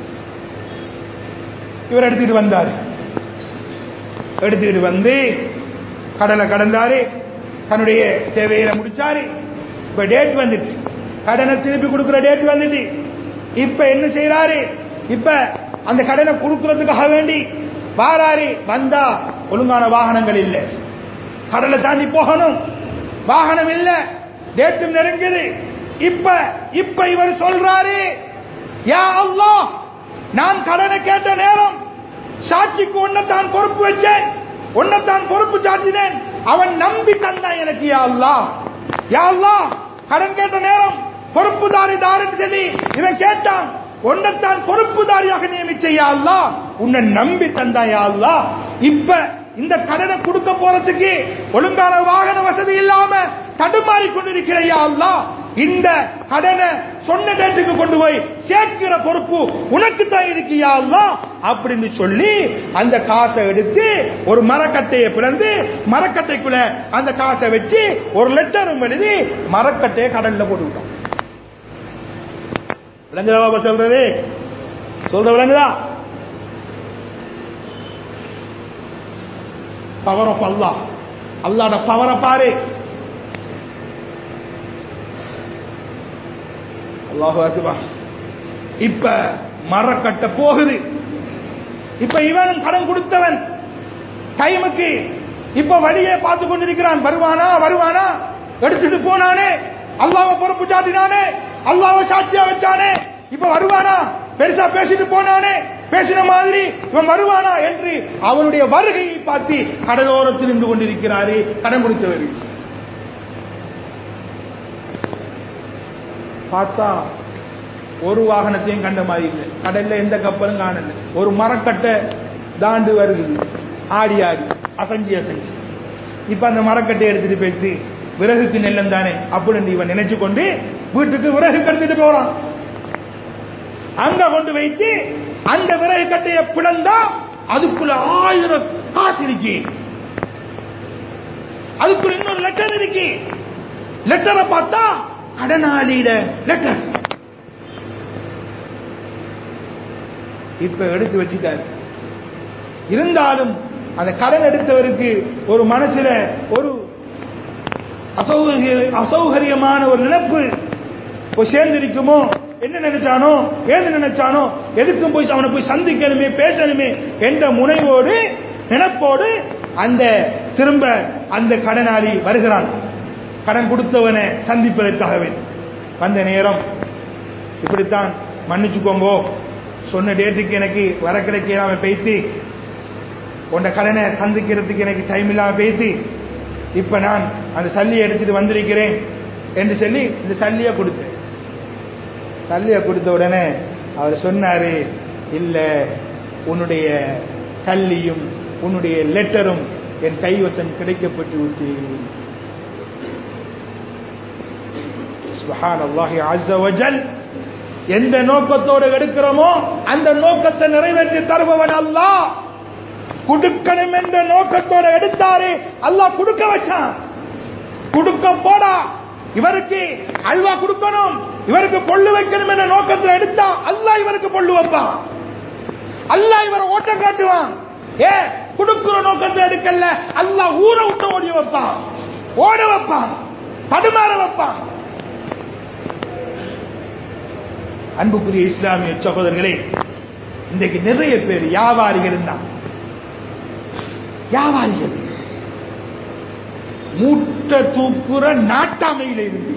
S2: இவர் எடுத்துட்டு வந்தாரு எடுத்துக்கிட்டு வந்து கடலை கடந்தாரு தன்னுடைய தேவையில முடிச்சாரு இப்ப டேட் வந்துட்டு கடனை திருப்பி கொடுக்கிற டேட் வந்துட்டு இப்ப என்ன செய்யறாரு இப்ப அந்த கடனை கொடுக்கறதுக்காக வேண்டி வாராரு வந்தா ஒழுங்கான வாகனங்கள் இல்ல கடலை தாண்டி போகணும் வாகனம் இல்ல டேட்டும் நெருங்குது இப்ப இப்ப இவர் சொல்றாரு யா அல்லாஹ் நான் கடனை கேட்ட நேரம் சாட்சிக்கு உன்னைத்தான் பொறுப்பு வச்சேன் உன்னைத்தான் பொறுப்பு சாட்டினேன் அவன் நம்பி தந்தான் எனக்கு யா அல்லாஹ் யா அல்லாஹ் கடன் கேட்ட நேரம் பொறுப்புதாரி தாருன்னு சொல்லி இவன் கேட்டான் உன்னைத்தான் பொறுப்புதாரியாக நியமிச்ச யா அல்லாஹ் உன்னை நம்பி தந்தான் யா அல்லாஹ் இப்ப இந்த கடனை கொடுக்க போறதுக்கு ஒழுங்கான வாகன வசதி இல்லாம தடுமாறி கொண்டிருக்கிற யா அல்லாஹ் இந்த கடனை சொன்ன டேட்டுக்கு கொண்டு போய் சேர்க்கிற பொறுப்பு உனக்கு தான் இருக்கியா அல்லாஹ் அப்படின்னு சொல்லி அந்த காசை எடுத்து ஒரு மரக்கட்டையை பிளந்து மரக்கட்டைக்குள்ள அந்த காசை வச்சு ஒரு லெட்டரும் எழுதி மரக்கட்டையை கடல்ல போட்டு விட்டோம் விளங்குதா பாபா சொல்றது சொல்ற விளங்குதா பவர் ஆஃப் அல்லாஹ் அல்லாட பவரை பாரு அல்லாஹு அக்பர் இப்ப மரக்கட்ட போகுது இப்ப இவனும் கடன் கொடுத்தவன் டைமுக்கு இப்ப வழியே பார்த்து கொண்டிருக்கிறான் வருவானா வருவானா எடுத்துட்டு போனானே அல்லாஹ் பொறுப்பு சாட்டினானே அல்லாஹ் சாட்சியா வச்சானே இப்ப வருவானா பெருசா பேசிட்டு போனானே பேசின மாதிரி இவன் வருவானா என்று அவனுடைய வருகையை பார்த்து கடலோரத்தில் நின்று கொண்டிருக்கிறாரே கடன் கொடுத்தவர் பார்த்தா ஒரு வாகனத்தையும் கண்ட மாதிரி இல்லை கடல்ல எந்த கப்பலும் காணல ஒரு மரக்கட்டை தாண்டு வருது ஆடி ஆடி அசஞ்சி அசஞ்சி இப்ப அந்த மரக்கட்டை எடுத்துட்டு போயிட்டு விறகுக்கு நெல்லம் தானே அப்படின்னு இவன் நினைச்சு கொண்டு வீட்டுக்கு விறகு கடத்திட்டு போறான் அங்க கொண்டு வைத்து அந்த விறகு கட்டையை பிளந்தா அதுக்குள்ள ஆயிரம் காசு இருக்கு அதுக்குள்ள இன்னொரு லெட்டர் இருக்கு லெட்டரை பார்த்தா கடனாளியிட லெட்டர் இப்ப எடுத்து வச்சுட்டாரு இருந்தாலும் அந்த கடன் எடுத்தவருக்கு ஒரு மனசுல ஒரு அசௌகரிய அசௌகரியமான ஒரு நினைப்பு போய் சேர்ந்திருக்குமோ என்ன நினைச்சானோ ஏது நினைச்சானோ எதுக்கும் போய் அவனை போய் சந்திக்கணுமே பேசணுமே என்ற முனைவோடு நினைப்போடு அந்த திரும்ப அந்த கடனாளி வருகிறான் கடன் கொடுத்தவனை சந்திப்பதற்காகவே வந்த நேரம் இப்படித்தான் மன்னிச்சுக்கோங்க சொன்ன டேட்டுக்கு எனக்கு வர கிடைக்காம பேசி உன்னை கடனை சந்திக்கிறதுக்கு எனக்கு டைம் இல்லாம பேசி இப்ப நான் அந்த சல்லியை எடுத்துட்டு வந்திருக்கிறேன் என்று சொல்லி இந்த சல்லியை கொடுத்தேன் சல்லியை கொடுத்த உடனே அவர் சொன்னாரு இல்ல உன்னுடைய சல்லியும் உன்னுடைய லெட்டரும் என் கைவசம் கிடைக்கப்பட்டு விட்டு சுபஹானல்லாஹி அஸ்ஸ வஜல் எந்த நோக்கத்தோடு எடுக்கிறோமோ அந்த நோக்கத்தை நிறைவேற்றி தருபவன் அல்லாஹ் கொடுக்கணும் என்ற நோக்கத்தோட எடுத்தாரு அல்லாஹ் கொடுக்க வச்சான் கொடுக்க போடா இவருக்கு அல்வா கொடுக்கணும் இவருக்கு பொல்லு வைக்கணும் என்ற நோக்கத்தில் எடுத்தா அல்லாஹ் இவருக்கு பொல்லு வைப்பான் அல்லாஹ் இவரை ஓட்டம் காட்டுவான் ஏ கொடுக்கிற நோக்கத்தை எடுக்கல அல்லாஹ் ஊரை விட்டு ஓடி வைப்பான் ஓட வைப்பான் தடுமாற வைப்பான் அன்புக்குரிய இஸ்லாமிய சகோதரர்களே இன்றைக்கு நிறைய பேர் வியாபாரிகள் இருந்தாங்க வியாபாரிகள் மூட்டை தூக்குற நாட்டாமையில இருந்து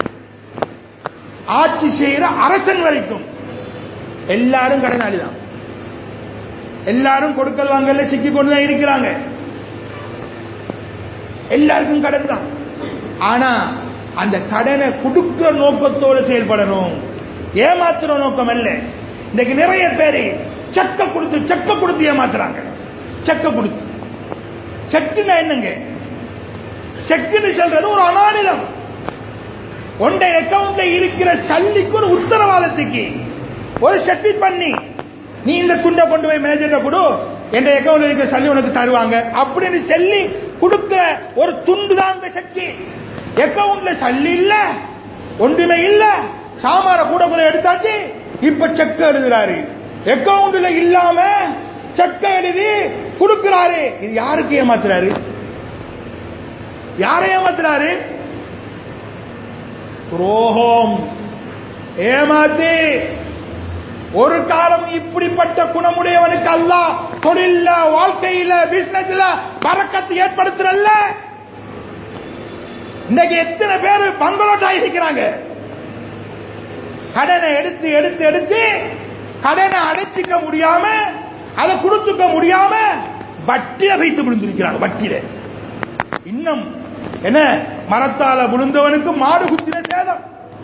S2: ஆட்சி செய்யற அரசன் வரைக்கும் எல்லாரும் கடனாளிதான் எல்லாரும் கொடுக்கல் வாங்கல சிக்கி கொண்டுதான் இருக்கிறாங்க எல்லாருக்கும் கடன் தான் ஆனா அந்த கடனை கொடுக்கிற நோக்கத்தோடு செயல்படணும் ஏமாத்துற நோக்கம் அல்ல இன்னைக்கு நிறைய பேரு செக்க கொடுத்து செக்க கொடுத்து ஏமாத்துறாங்க செக்க கொடுத்து செக்குன்னா என்னங்க செக்குன்னு சொல்றது ஒரு அமானிதம் உண்ட அக்கவுண்ட்ல இருக்கிற சல்லிக்கு ஒரு உத்தரவாதத்துக்கு ஒரு செட்டில் பண்ணி நீ இந்த துண்டை கொண்டு போய் மேனேஜர்கிட்ட கொடு என் அக்கவுண்ட்ல இருக்கிற சல்லி உனக்கு தருவாங்க அப்படின்னு சொல்லி கொடுக்கிற ஒரு துண்டு தான் இந்த சக்தி அக்கவுண்ட்ல சல்லி இல்ல ஒன்றுமே இல்ல சாமான கூட கூட எடுத்தாச்சு இப்ப செக் எழுதுறாரு அக்கவுண்ட்ல இல்லாம செக்க எழுதி கொடுக்கிறாரு இது யாருக்கு ஏமாத்துறாரு யாரை ஏமாத்துறாரு துரோகம் ஏமாத்தி ஒரு காலம் இப்படிப்பட்ட குணமுடையவனுக்கு அல்லாஹ் தொழில்ல வாழ்க்கையில பிசினஸ்ல பறக்கத்து ஏற்படுத்துறல்ல இன்னைக்கு எத்தனை பேர் பங்களோட் ஆகிருக்கிறாங்க கடனை எடுத்து எடுத்து எடுத்து கடனை அடைச்சிக்க முடியாம அதை கொடுத்துக்க முடியாம வட்டியில வைத்து விழுந்திருக்கிறாங்க வட்டியில இன்னும் என்ன மரத்தால விழுந்தவனுக்கு மாடு குத்தின சேதம்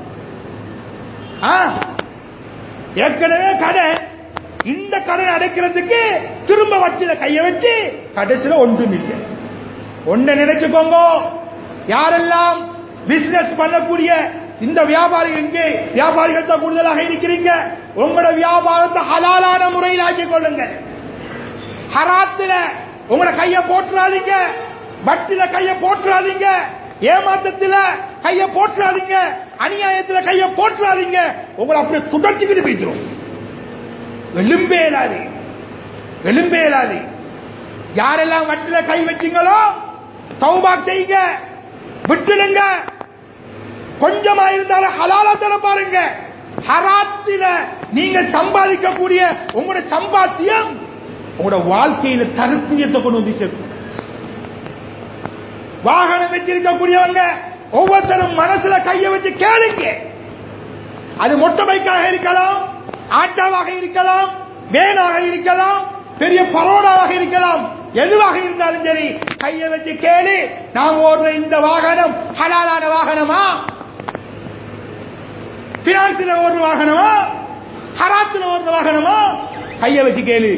S2: ஆ, ஏற்கனவே கடன் இந்த கடன் அடைக்கிறதுக்கு திரும்ப வட்டியில கைய வச்சு கடைசியில ஒன்றும் இல்லை ஒன்றை நினைச்சுக்கோங்க யாரெல்லாம் பிசினஸ் பண்ணக்கூடிய இந்த வியாபாரிகள் இங்கே வியாபாரிகள் தான் கூடுதலாக இருக்கிறீங்க உங்களோட வியாபாரத்தை ஹலாலான முறையில் ஆக்கிக் கொள்ளுங்க ஹராத்துல உங்களோட கைய போட்டுறாதீங்க வட்டில கைய போட்டுறாதீங்க ஏமாத்தத்துல கைய போட்டுறாதீங்க அநியாயத்துல கைய போட்டுறாதீங்க உங்களை அப்படியே துடச்சிக்கிட்டு போய்க்கிறோம் எலும்பே இயலாது எலும்பே இயலாது யாரெல்லாம் வட்டில கை வச்சீங்களோ தௌபா செய்யுங்க விட்டுடுங்க கொஞ்சமா இருந்தாலும் ஹலாலத்தன பாருங்க ஹராத்தில நீங்க சம்பாதிக்கக்கூடிய உங்களோட சம்பாத்தியம் உங்களோட வாழ்க்கையில தருத்தியத்தை கொண்டு வந்து சேர்க்கும் வாகனம் வச்சிருக்கக்கூடியவங்க ஒவ்வொருத்தரும் மனசுல கைய வச்சு கேளுங்க அது மொட்டை பைக்காக இருக்கலாம் ஆட்டாவாக இருக்கலாம் வேனாக இருக்கலாம் பெரிய பரோடாவாக இருக்கலாம் எதுவாக இருந்தாலும் சரி கைய வச்சு கேளு நான் ஓடுற இந்த வாகனம் ஹலாலான வாகனமா பினான்ஸ்ல ஓடுற வாகனமா ஹராத்துல ஓடுற வாகனமா கைய வச்சு கேளு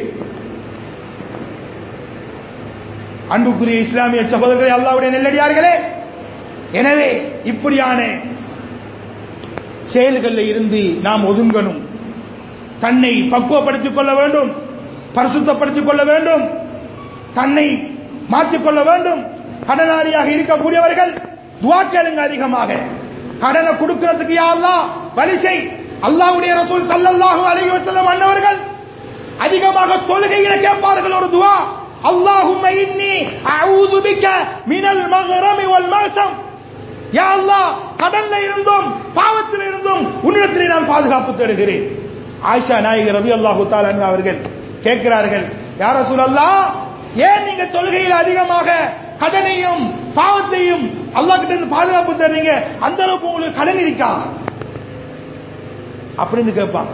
S2: அன்புக்குரிய இஸ்லாமிய சகோதரர்களே அல்லாவுடைய நெல்லடியார்களே எனவே இப்படியான செயல்களில் இருந்து நாம் ஒதுங்கணும் தன்னை பக்குவப்படுத்திக் கொள்ள வேண்டும் பரிசுத்தப்படுத்திக் கொள்ள வேண்டும் தன்னை மாற்றிக்கொள்ள வேண்டும் கடனாளியாக இருக்கக்கூடியவர்கள் துவா கேளுங்க அதிகமாக கடனை கொடுக்கிறதுக்கு யா அல்லாஹ் வழி செய் அல்லாஹ்வுடைய ரசூல் ஸல்லல்லாஹு அலைஹி வஸல்லம் அன்னவர்கள் அதிகமாக தொழுகையில கேட்பார்கள் ஒரு துவா அல்லாஹும்ம இன்னி அஊது பிக்க மினல் மக்ரமி வல் மஅசம் யா அல்லாஹ் கடல்ல இருந்தும் பாவத்தில் இருந்தும் உன்னிடத்திலே நான் பாதுகாப்பு தேடுகிறேன் ஆயிஷா நாயகர் ரலியல்லாஹு தஆலா அன்ஹா அவர்கள் கேட்கிறார்கள் யா ரசூலல்லாஹ் ஏன் நீங்க தொழுகையில் அதிகமாக கடனையும் பாவத்தையும் அல்லாஹ் கிட்ட இருந்து பாதுகாப்பு தர்றீங்க அந்த அளவுக்கு உங்களுக்கு கடன் இருக்கா அப்படின்னு கேட்பாங்க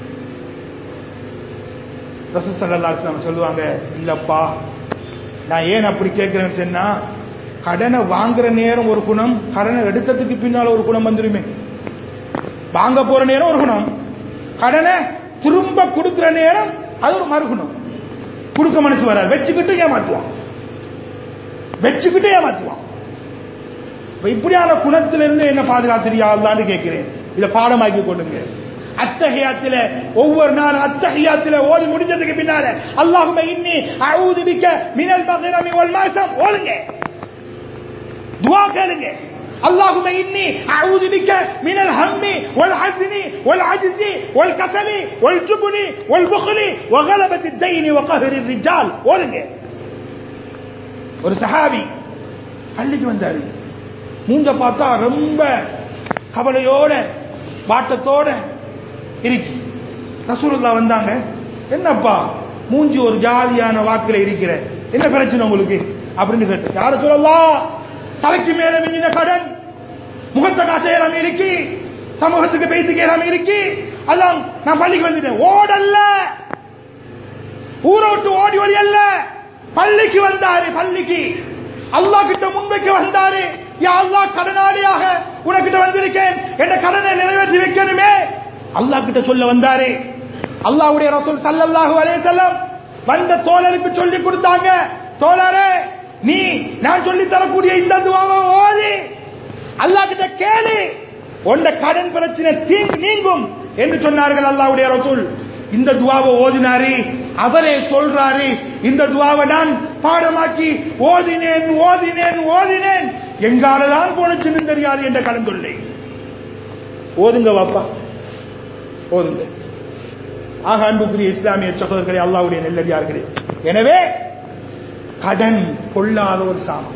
S2: ரசூல் ஸல்லல்லாஹு அலைஹி வஸல்லம் சொல்லுவாங்க இல்லப்பா நான் ஏன் அப்படி கேட்கிறேன்னு சொன்னா கடனை வாங்குற நேரம் ஒரு குணம் கடனை எடுத்ததுக்கு பின்னால ஒரு குணம் வந்துருமே வாங்க போற நேரம் ஒரு குணம் கடனை திரும்ப கொடுக்கிற நேரம் அது ஒரு மறுகுணம் கொடுக்க மனசு வராது வச்சுக்கிட்டு ஏமாத்துவான் வச்சுக்கிட்டு ஏமாத்துவான் இப்ப இப்படியான குணத்திலிருந்து என்ன பாதுகாத்திரியான்னு கேட்கிறேன் இதை பாடமாக்கி கொள்ளுங்க அத்தகையாத்தில ஒவ்வொரு நாளும் அத்தகையாத்தில ஓடி முடிஞ்சதுக்கு பின்னால அல்லாஹும இன்னி அவுது பிக்க மினல் மகரமி வல் மாசம் ஓடுங்க துவா கேளுங்க اللهم إني أعوذ بك من الهم والحزن والعجز والكسل والجبن والبخل وغلبة الدين وقهر الرجال ஓடுங்க ஒரு சஹாபி பள்ளிக்கு வந்தாரு மூஞ்ச பார்த்தா ரொம்ப கவலையோட வாட்டத்தோட இருக்கு ரசூலுல்லா வந்தாங்க என்னப்பா மூஞ்சி ஒரு ஜாதியான வாக்குல இருக்கிற என்ன பிரச்சனை உங்களுக்கு அப்படின்னு கேட்டு யார சொல்லலாம் தலைக்கு மேல மிஞ்சின கடன் முகத்தை காட்ட இயலாம இருக்கு சமூகத்துக்கு பேசிக்க இயலாம இருக்கு அதான் நான் பள்ளிக்கு வந்துட்டேன் ஓடல்ல ஊரை விட்டு ஓடி வழி அல்ல பள்ளிக்கு வந்தாரு பள்ளிக்கு அல்லாஹ் கிட்ட முன்வைக்க வந்தாரு யா அல்லாஹ் கடனாளியாக உனக்கிட்ட வந்திருக்கேன் என்ற கடனை நிறைவேற்றி வைக்கணுமே அல்லாஹ் கிட்ட சொல்ல வந்தாரு அல்லாஹ்வுடைய ரசூல் ஸல்லல்லாஹு அலைஹி வஸல்லம் வந்த தோழருக்கு சொல்லி கொடுத்தாங்க தோழரே நீ நான் சொல்லி தரக்கூடிய இந்த துவாவை ஓதி அல்லாஹ் கிட்ட கேளு உண்ட கடன் பிரச்சனை தீங்கு நீங்கும் என்று சொன்னார்கள் அல்லாஹ்வுடைய ரசூல் இந்த துவாவை ஓதினாரு அவரே சொல்றாரு இந்த துவாவை நான் பாடமாக்கி ஓதினேன் ஓதினேன் ஓதினேன் எங்காலதான் போனச்சுன்னு தெரியாது என்ற கடன் தொல்லை ஓதுங்க வாப்பா ஓதுங்க ஆக அன்புக்குரிய இஸ்லாமிய சகோதரர்களே அல்லாஹ்வுடைய நெல்லடியார்களே எனவே கடன் பொல்லாத ஒரு சாமான்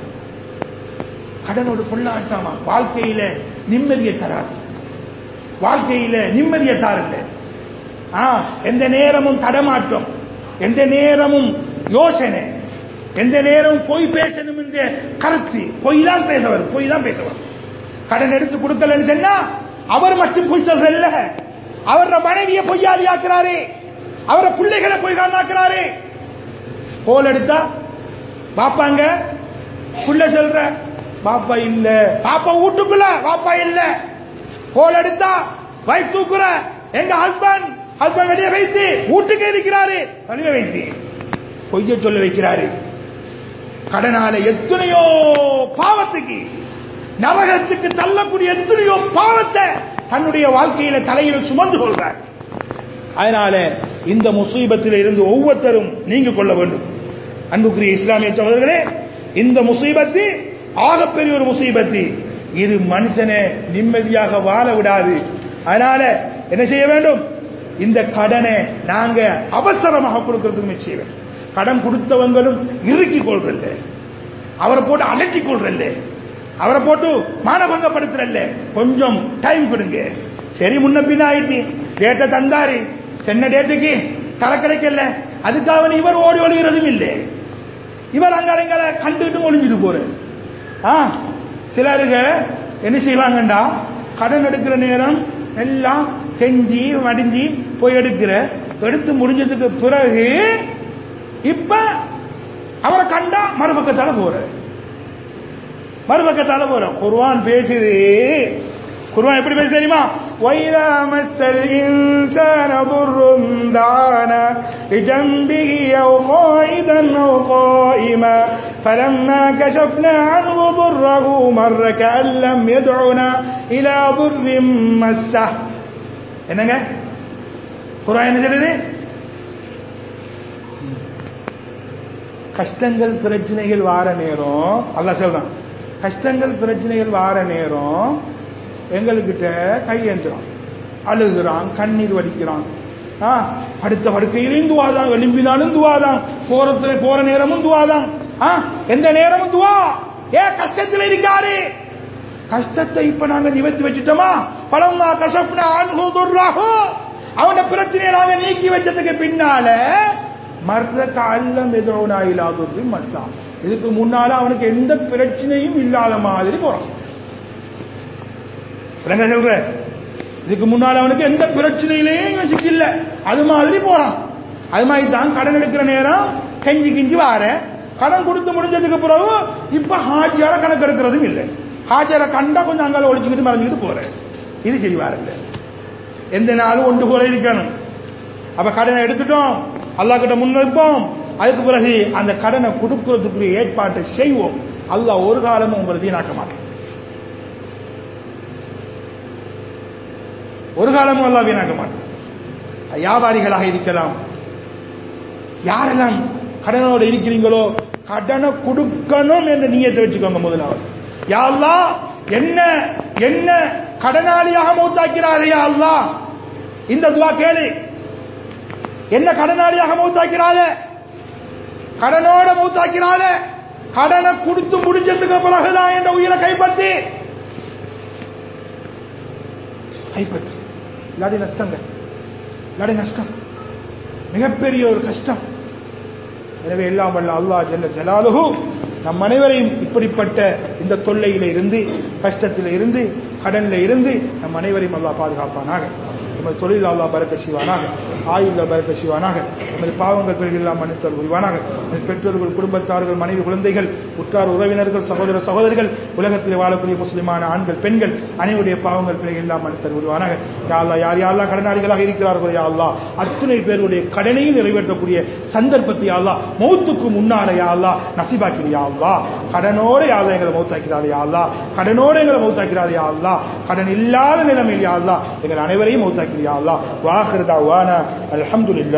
S2: கடன் ஒரு பொல்லாத சாமான் வாழ்க்கையில நிம்மதியை தராது வாழ்க்கையில நிம்மதியை தாருங்க ஆ, எந்த நேரமும் தடமாற்றம் எந்த நேரமும் யோசனை எந்த நேரமும் பொய் பேசணும் என்ற கருத்து பொய் தான் பேசவர் பொய் தான் பேசவர் கடன் எடுத்து கொடுக்கலன்னு சொன்னா அவர் மட்டும் பொய் சொல்றல்ல அவர மனைவியை பொய்யாளி ஆக்குறாரு அவர பிள்ளைகளை பொய் காணாக்குறாரு கோல் எடுத்தா பாப்பாங்க புள்ள சொல்ற பாப்பா இல்ல பாப்பா வீட்டுக்குள்ள பாப்பா இல்ல கோல் எடுத்தா வைஃப் தூக்குற எங்க ஹஸ்பண்ட் ஹஸ்பண்ட் வெளியே வைத்து வீட்டுக்கு இருக்கிறாரு வெளியே வைத்து பொய்ய சொல்ல வைக்கிறாரு கடனால எத்தனையோ பாவத்துக்கு நரகத்துக்கு தள்ளக்கூடிய எத்தனையோ பாவத்தை தன்னுடைய வாழ்க்கையில தலையில சுமந்து கொள்றார் அதனால இந்த முசீபத்தில் இருந்து ஒவ்வொருத்தரும் நீங்க கொள்ள வேண்டும் அன்புக்குரிய இஸ்லாமிய சகோதரர்களே இந்த முசீபத்து ஆகப்பெரிய ஒரு முசீபத்து இது மனுஷனை நிம்மதியாக வாழ விடாது அதனால என்ன செய்ய வேண்டும் இந்த கடனை நாங்க அவசரமாக கொடுக்கிறதுக்கு முயற்சி செய்ய வேண்டும் கடன் கொடுத்தவங்களும் இறுக்கி கொள்றல்ல அவரை போட்டு அலட்டி கொள்றல்ல அவரை போட்டு மானபங்கப்படுத்துறல்ல கொஞ்சம் டைம் கொடுங்க சரி முன்ன பின்ன ஆயிட்டு டேட்டை தந்தாரு சென்ன டேட்டுக்கு தர கிடைக்கல அதுக்காக இவர் ஓடி ஒளிகிறதும் இல்லை இவர் அங்காலங்களை கண்டுட்டு ஒளிஞ்சிட்டு போறாரு ஆ சிலருக என்ன செய்வாங்கண்டா கடன் எடுக்கிற நேரம் எல்லாம் கெஞ்சி வடிஞ்சி போய் எடுக்கிற எடுத்து முடிஞ்சதுக்கு பிறகு இப்ப அவரை கண்டா மறுபக்கத்தால போற மறுபக்கத்தால போற குர்வான் பேசுது குர்வான் எப்படி பேசு தெரியுமா وَإِذَا مَسَّ الْإِنسَانَ ضُرٌّ دَعَانَا لِجَنبِهِ أَوْ قَاعِدًا أَوْ قَائِمًا فَلَمَّا كَشَفْنَا عَنْهُ ضُرَّهُ مَرَّ كَأَن لَّمْ يَدْعُنَا إِلَى ضُرٍّ مَسَّهُ என்னங்க குர்ஆன் என்ன சொல்லுது கஷ்டங்கள் பிரச்சனைகள் வார நேரம் அல்லாஹ் சொல்றான் கஷ்டங்கள் பிரச்சனைகள் வார நேரம் எங்கள்கிட்ட கையேந்துறான் அழுகுறான் கண்ணீர் வடிக்கிறான் ஆ, படுத்த படுக்கையிலையும் துவாதான் எலும்பினாலும் துவாதான் போறதுல போற நேரமும் துவாதான் ஆ, எந்த நேரமும் துவா ஏ கஷ்டத்தில் இருக்காரு கஷ்டத்தை இப்ப நாங்க நிவர்த்தி வச்சுட்டோமா பலம்மா கசப்னா அன்ஹு துர்ராஹு அவன பிரச்சனையை நாங்க நீக்கி வச்சதுக்கு பின்னால மர்ரக அல்லம் எதோனா இல்லாதது மஸ்ஸா இதுக்கு முன்னால அவனுக்கு எந்த பிரச்சனையும் இல்லாத மாதிரி போறான் விளங்க சொல்ற இதுக்கு முன்னால அவனுக்கு எந்த பிரச்சனையிலையும் இவன் சிக்கல அது மாதிரி போறான் அது மாதிரி தான் கடன் எடுக்கிற நேரம் கெஞ்சி கிஞ்சி வார கடன் கொடுத்து முடிஞ்சதுக்கு பிறகு இப்ப ஹாஜியார கணக்கு எடுக்கிறதும் இல்லை ஹாஜியார கண்டா கொஞ்சம் அங்கால ஒழிச்சுக்கிட்டு மறைஞ்சுக்கிட்டு போற இது செய்வாருல்ல எந்த நாளும் ஒன்று போல இருக்கணும் அப்ப கடனை எடுத்துட்டோம் அல்லாஹ் கிட்ட முன்வைப்போம் அதுக்கு பிறகு அந்த கடனை கொடுக்கிறதுக்குரிய ஏற்பாட்டை செய்வோம் அல்லாஹ் ஒரு காலமும் உங்களை வீணாக்க மாட்டான் ஒரு காலமும் அல்லாஹ் வீணாக்க மாட்டான் வியாபாரிகளாக இருக்கலாம் யாரெல்லாம் கடனோட இருக்கிறீங்களோ கடனை கொடுக்கணும் என்ற நீயத்தை வச்சுக்கோங்க முதலாவது யா அல்லாஹ் என்ன என்ன கடனாளியாக மௌத்தாக்கிறாரே யா அல்லாஹ் இந்த துவா கேளு என்ன கடனாளியாக மௌத்தாக்கிறாத கடனோட மௌத்தாக்கிறாத கடனை கொடுத்து முடிஞ்சதுக்கு பிறகுதான் என்ற உயிரை கைப்பற்றி கைப்பற்றி இல்லாடி நஷ்டங்க இல்லாடி நஷ்டம் மிகப்பெரிய ஒரு கஷ்டம் எனவே எல்லாம் வல்ல அல்லாஹ் ஜல்ல ஜலாலுஹு நம் அனைவரையும் இப்படிப்பட்ட இந்த தொல்லையில இருந்து கஷ்டத்தில இருந்து கடன்ல இருந்து நம் அனைவரையும் அல்லாஹ் பாதுகாப்பானாக நமது தொழில் அல்லாஹ் பறக்க செய்வானாக
S1: ஆயுள்ள பரக்க செய்வானாக எமது பாவங்கள் பிறகு எல்லாம் மன்னித்தல் புரிவானாக எமது பெற்றோர்கள் குடும்பத்தார்கள் மனைவி குழந்தைகள் உற்றார் உறவினர்கள் சகோதர சகோதரிகள் உலகத்தில் வாழக்கூடிய முஸ்லிமான ஆண்கள் பெண்கள் அனைவருடைய பாவங்கள் பிறகு எல்லாம் மன்னித்தல் புரிவானாக யா அல்லாஹ் யார் யாரெல்லாம் கடனாளிகளாக இருக்கிறார்களோ யா அல்லாஹ் அத்துணை பேருடைய கடனையும் நிறைவேற்றக்கூடிய சந்தர்ப்பத்தை யா அல்லாஹ் மௌத்துக்கு முன்னால யா அல்லாஹ் நசிபாக்கிறியா அல்லாஹ் கடனோட யா அல்லாஹ் எங்களை மௌத்தாக்கிறாதே யா அல்லாஹ் கடனோட எங்களை மௌத்தாக்கிறாதே யா அல்லாஹ் கடன் இல்லாத நிலைமையில் யா அல்லாஹ் எங்கள் அனைவரையும் மௌத்தாக்கிறியா அல்லாஹ் வாஹிர் தாவானா அல்ஹம்துலில்லாஹ்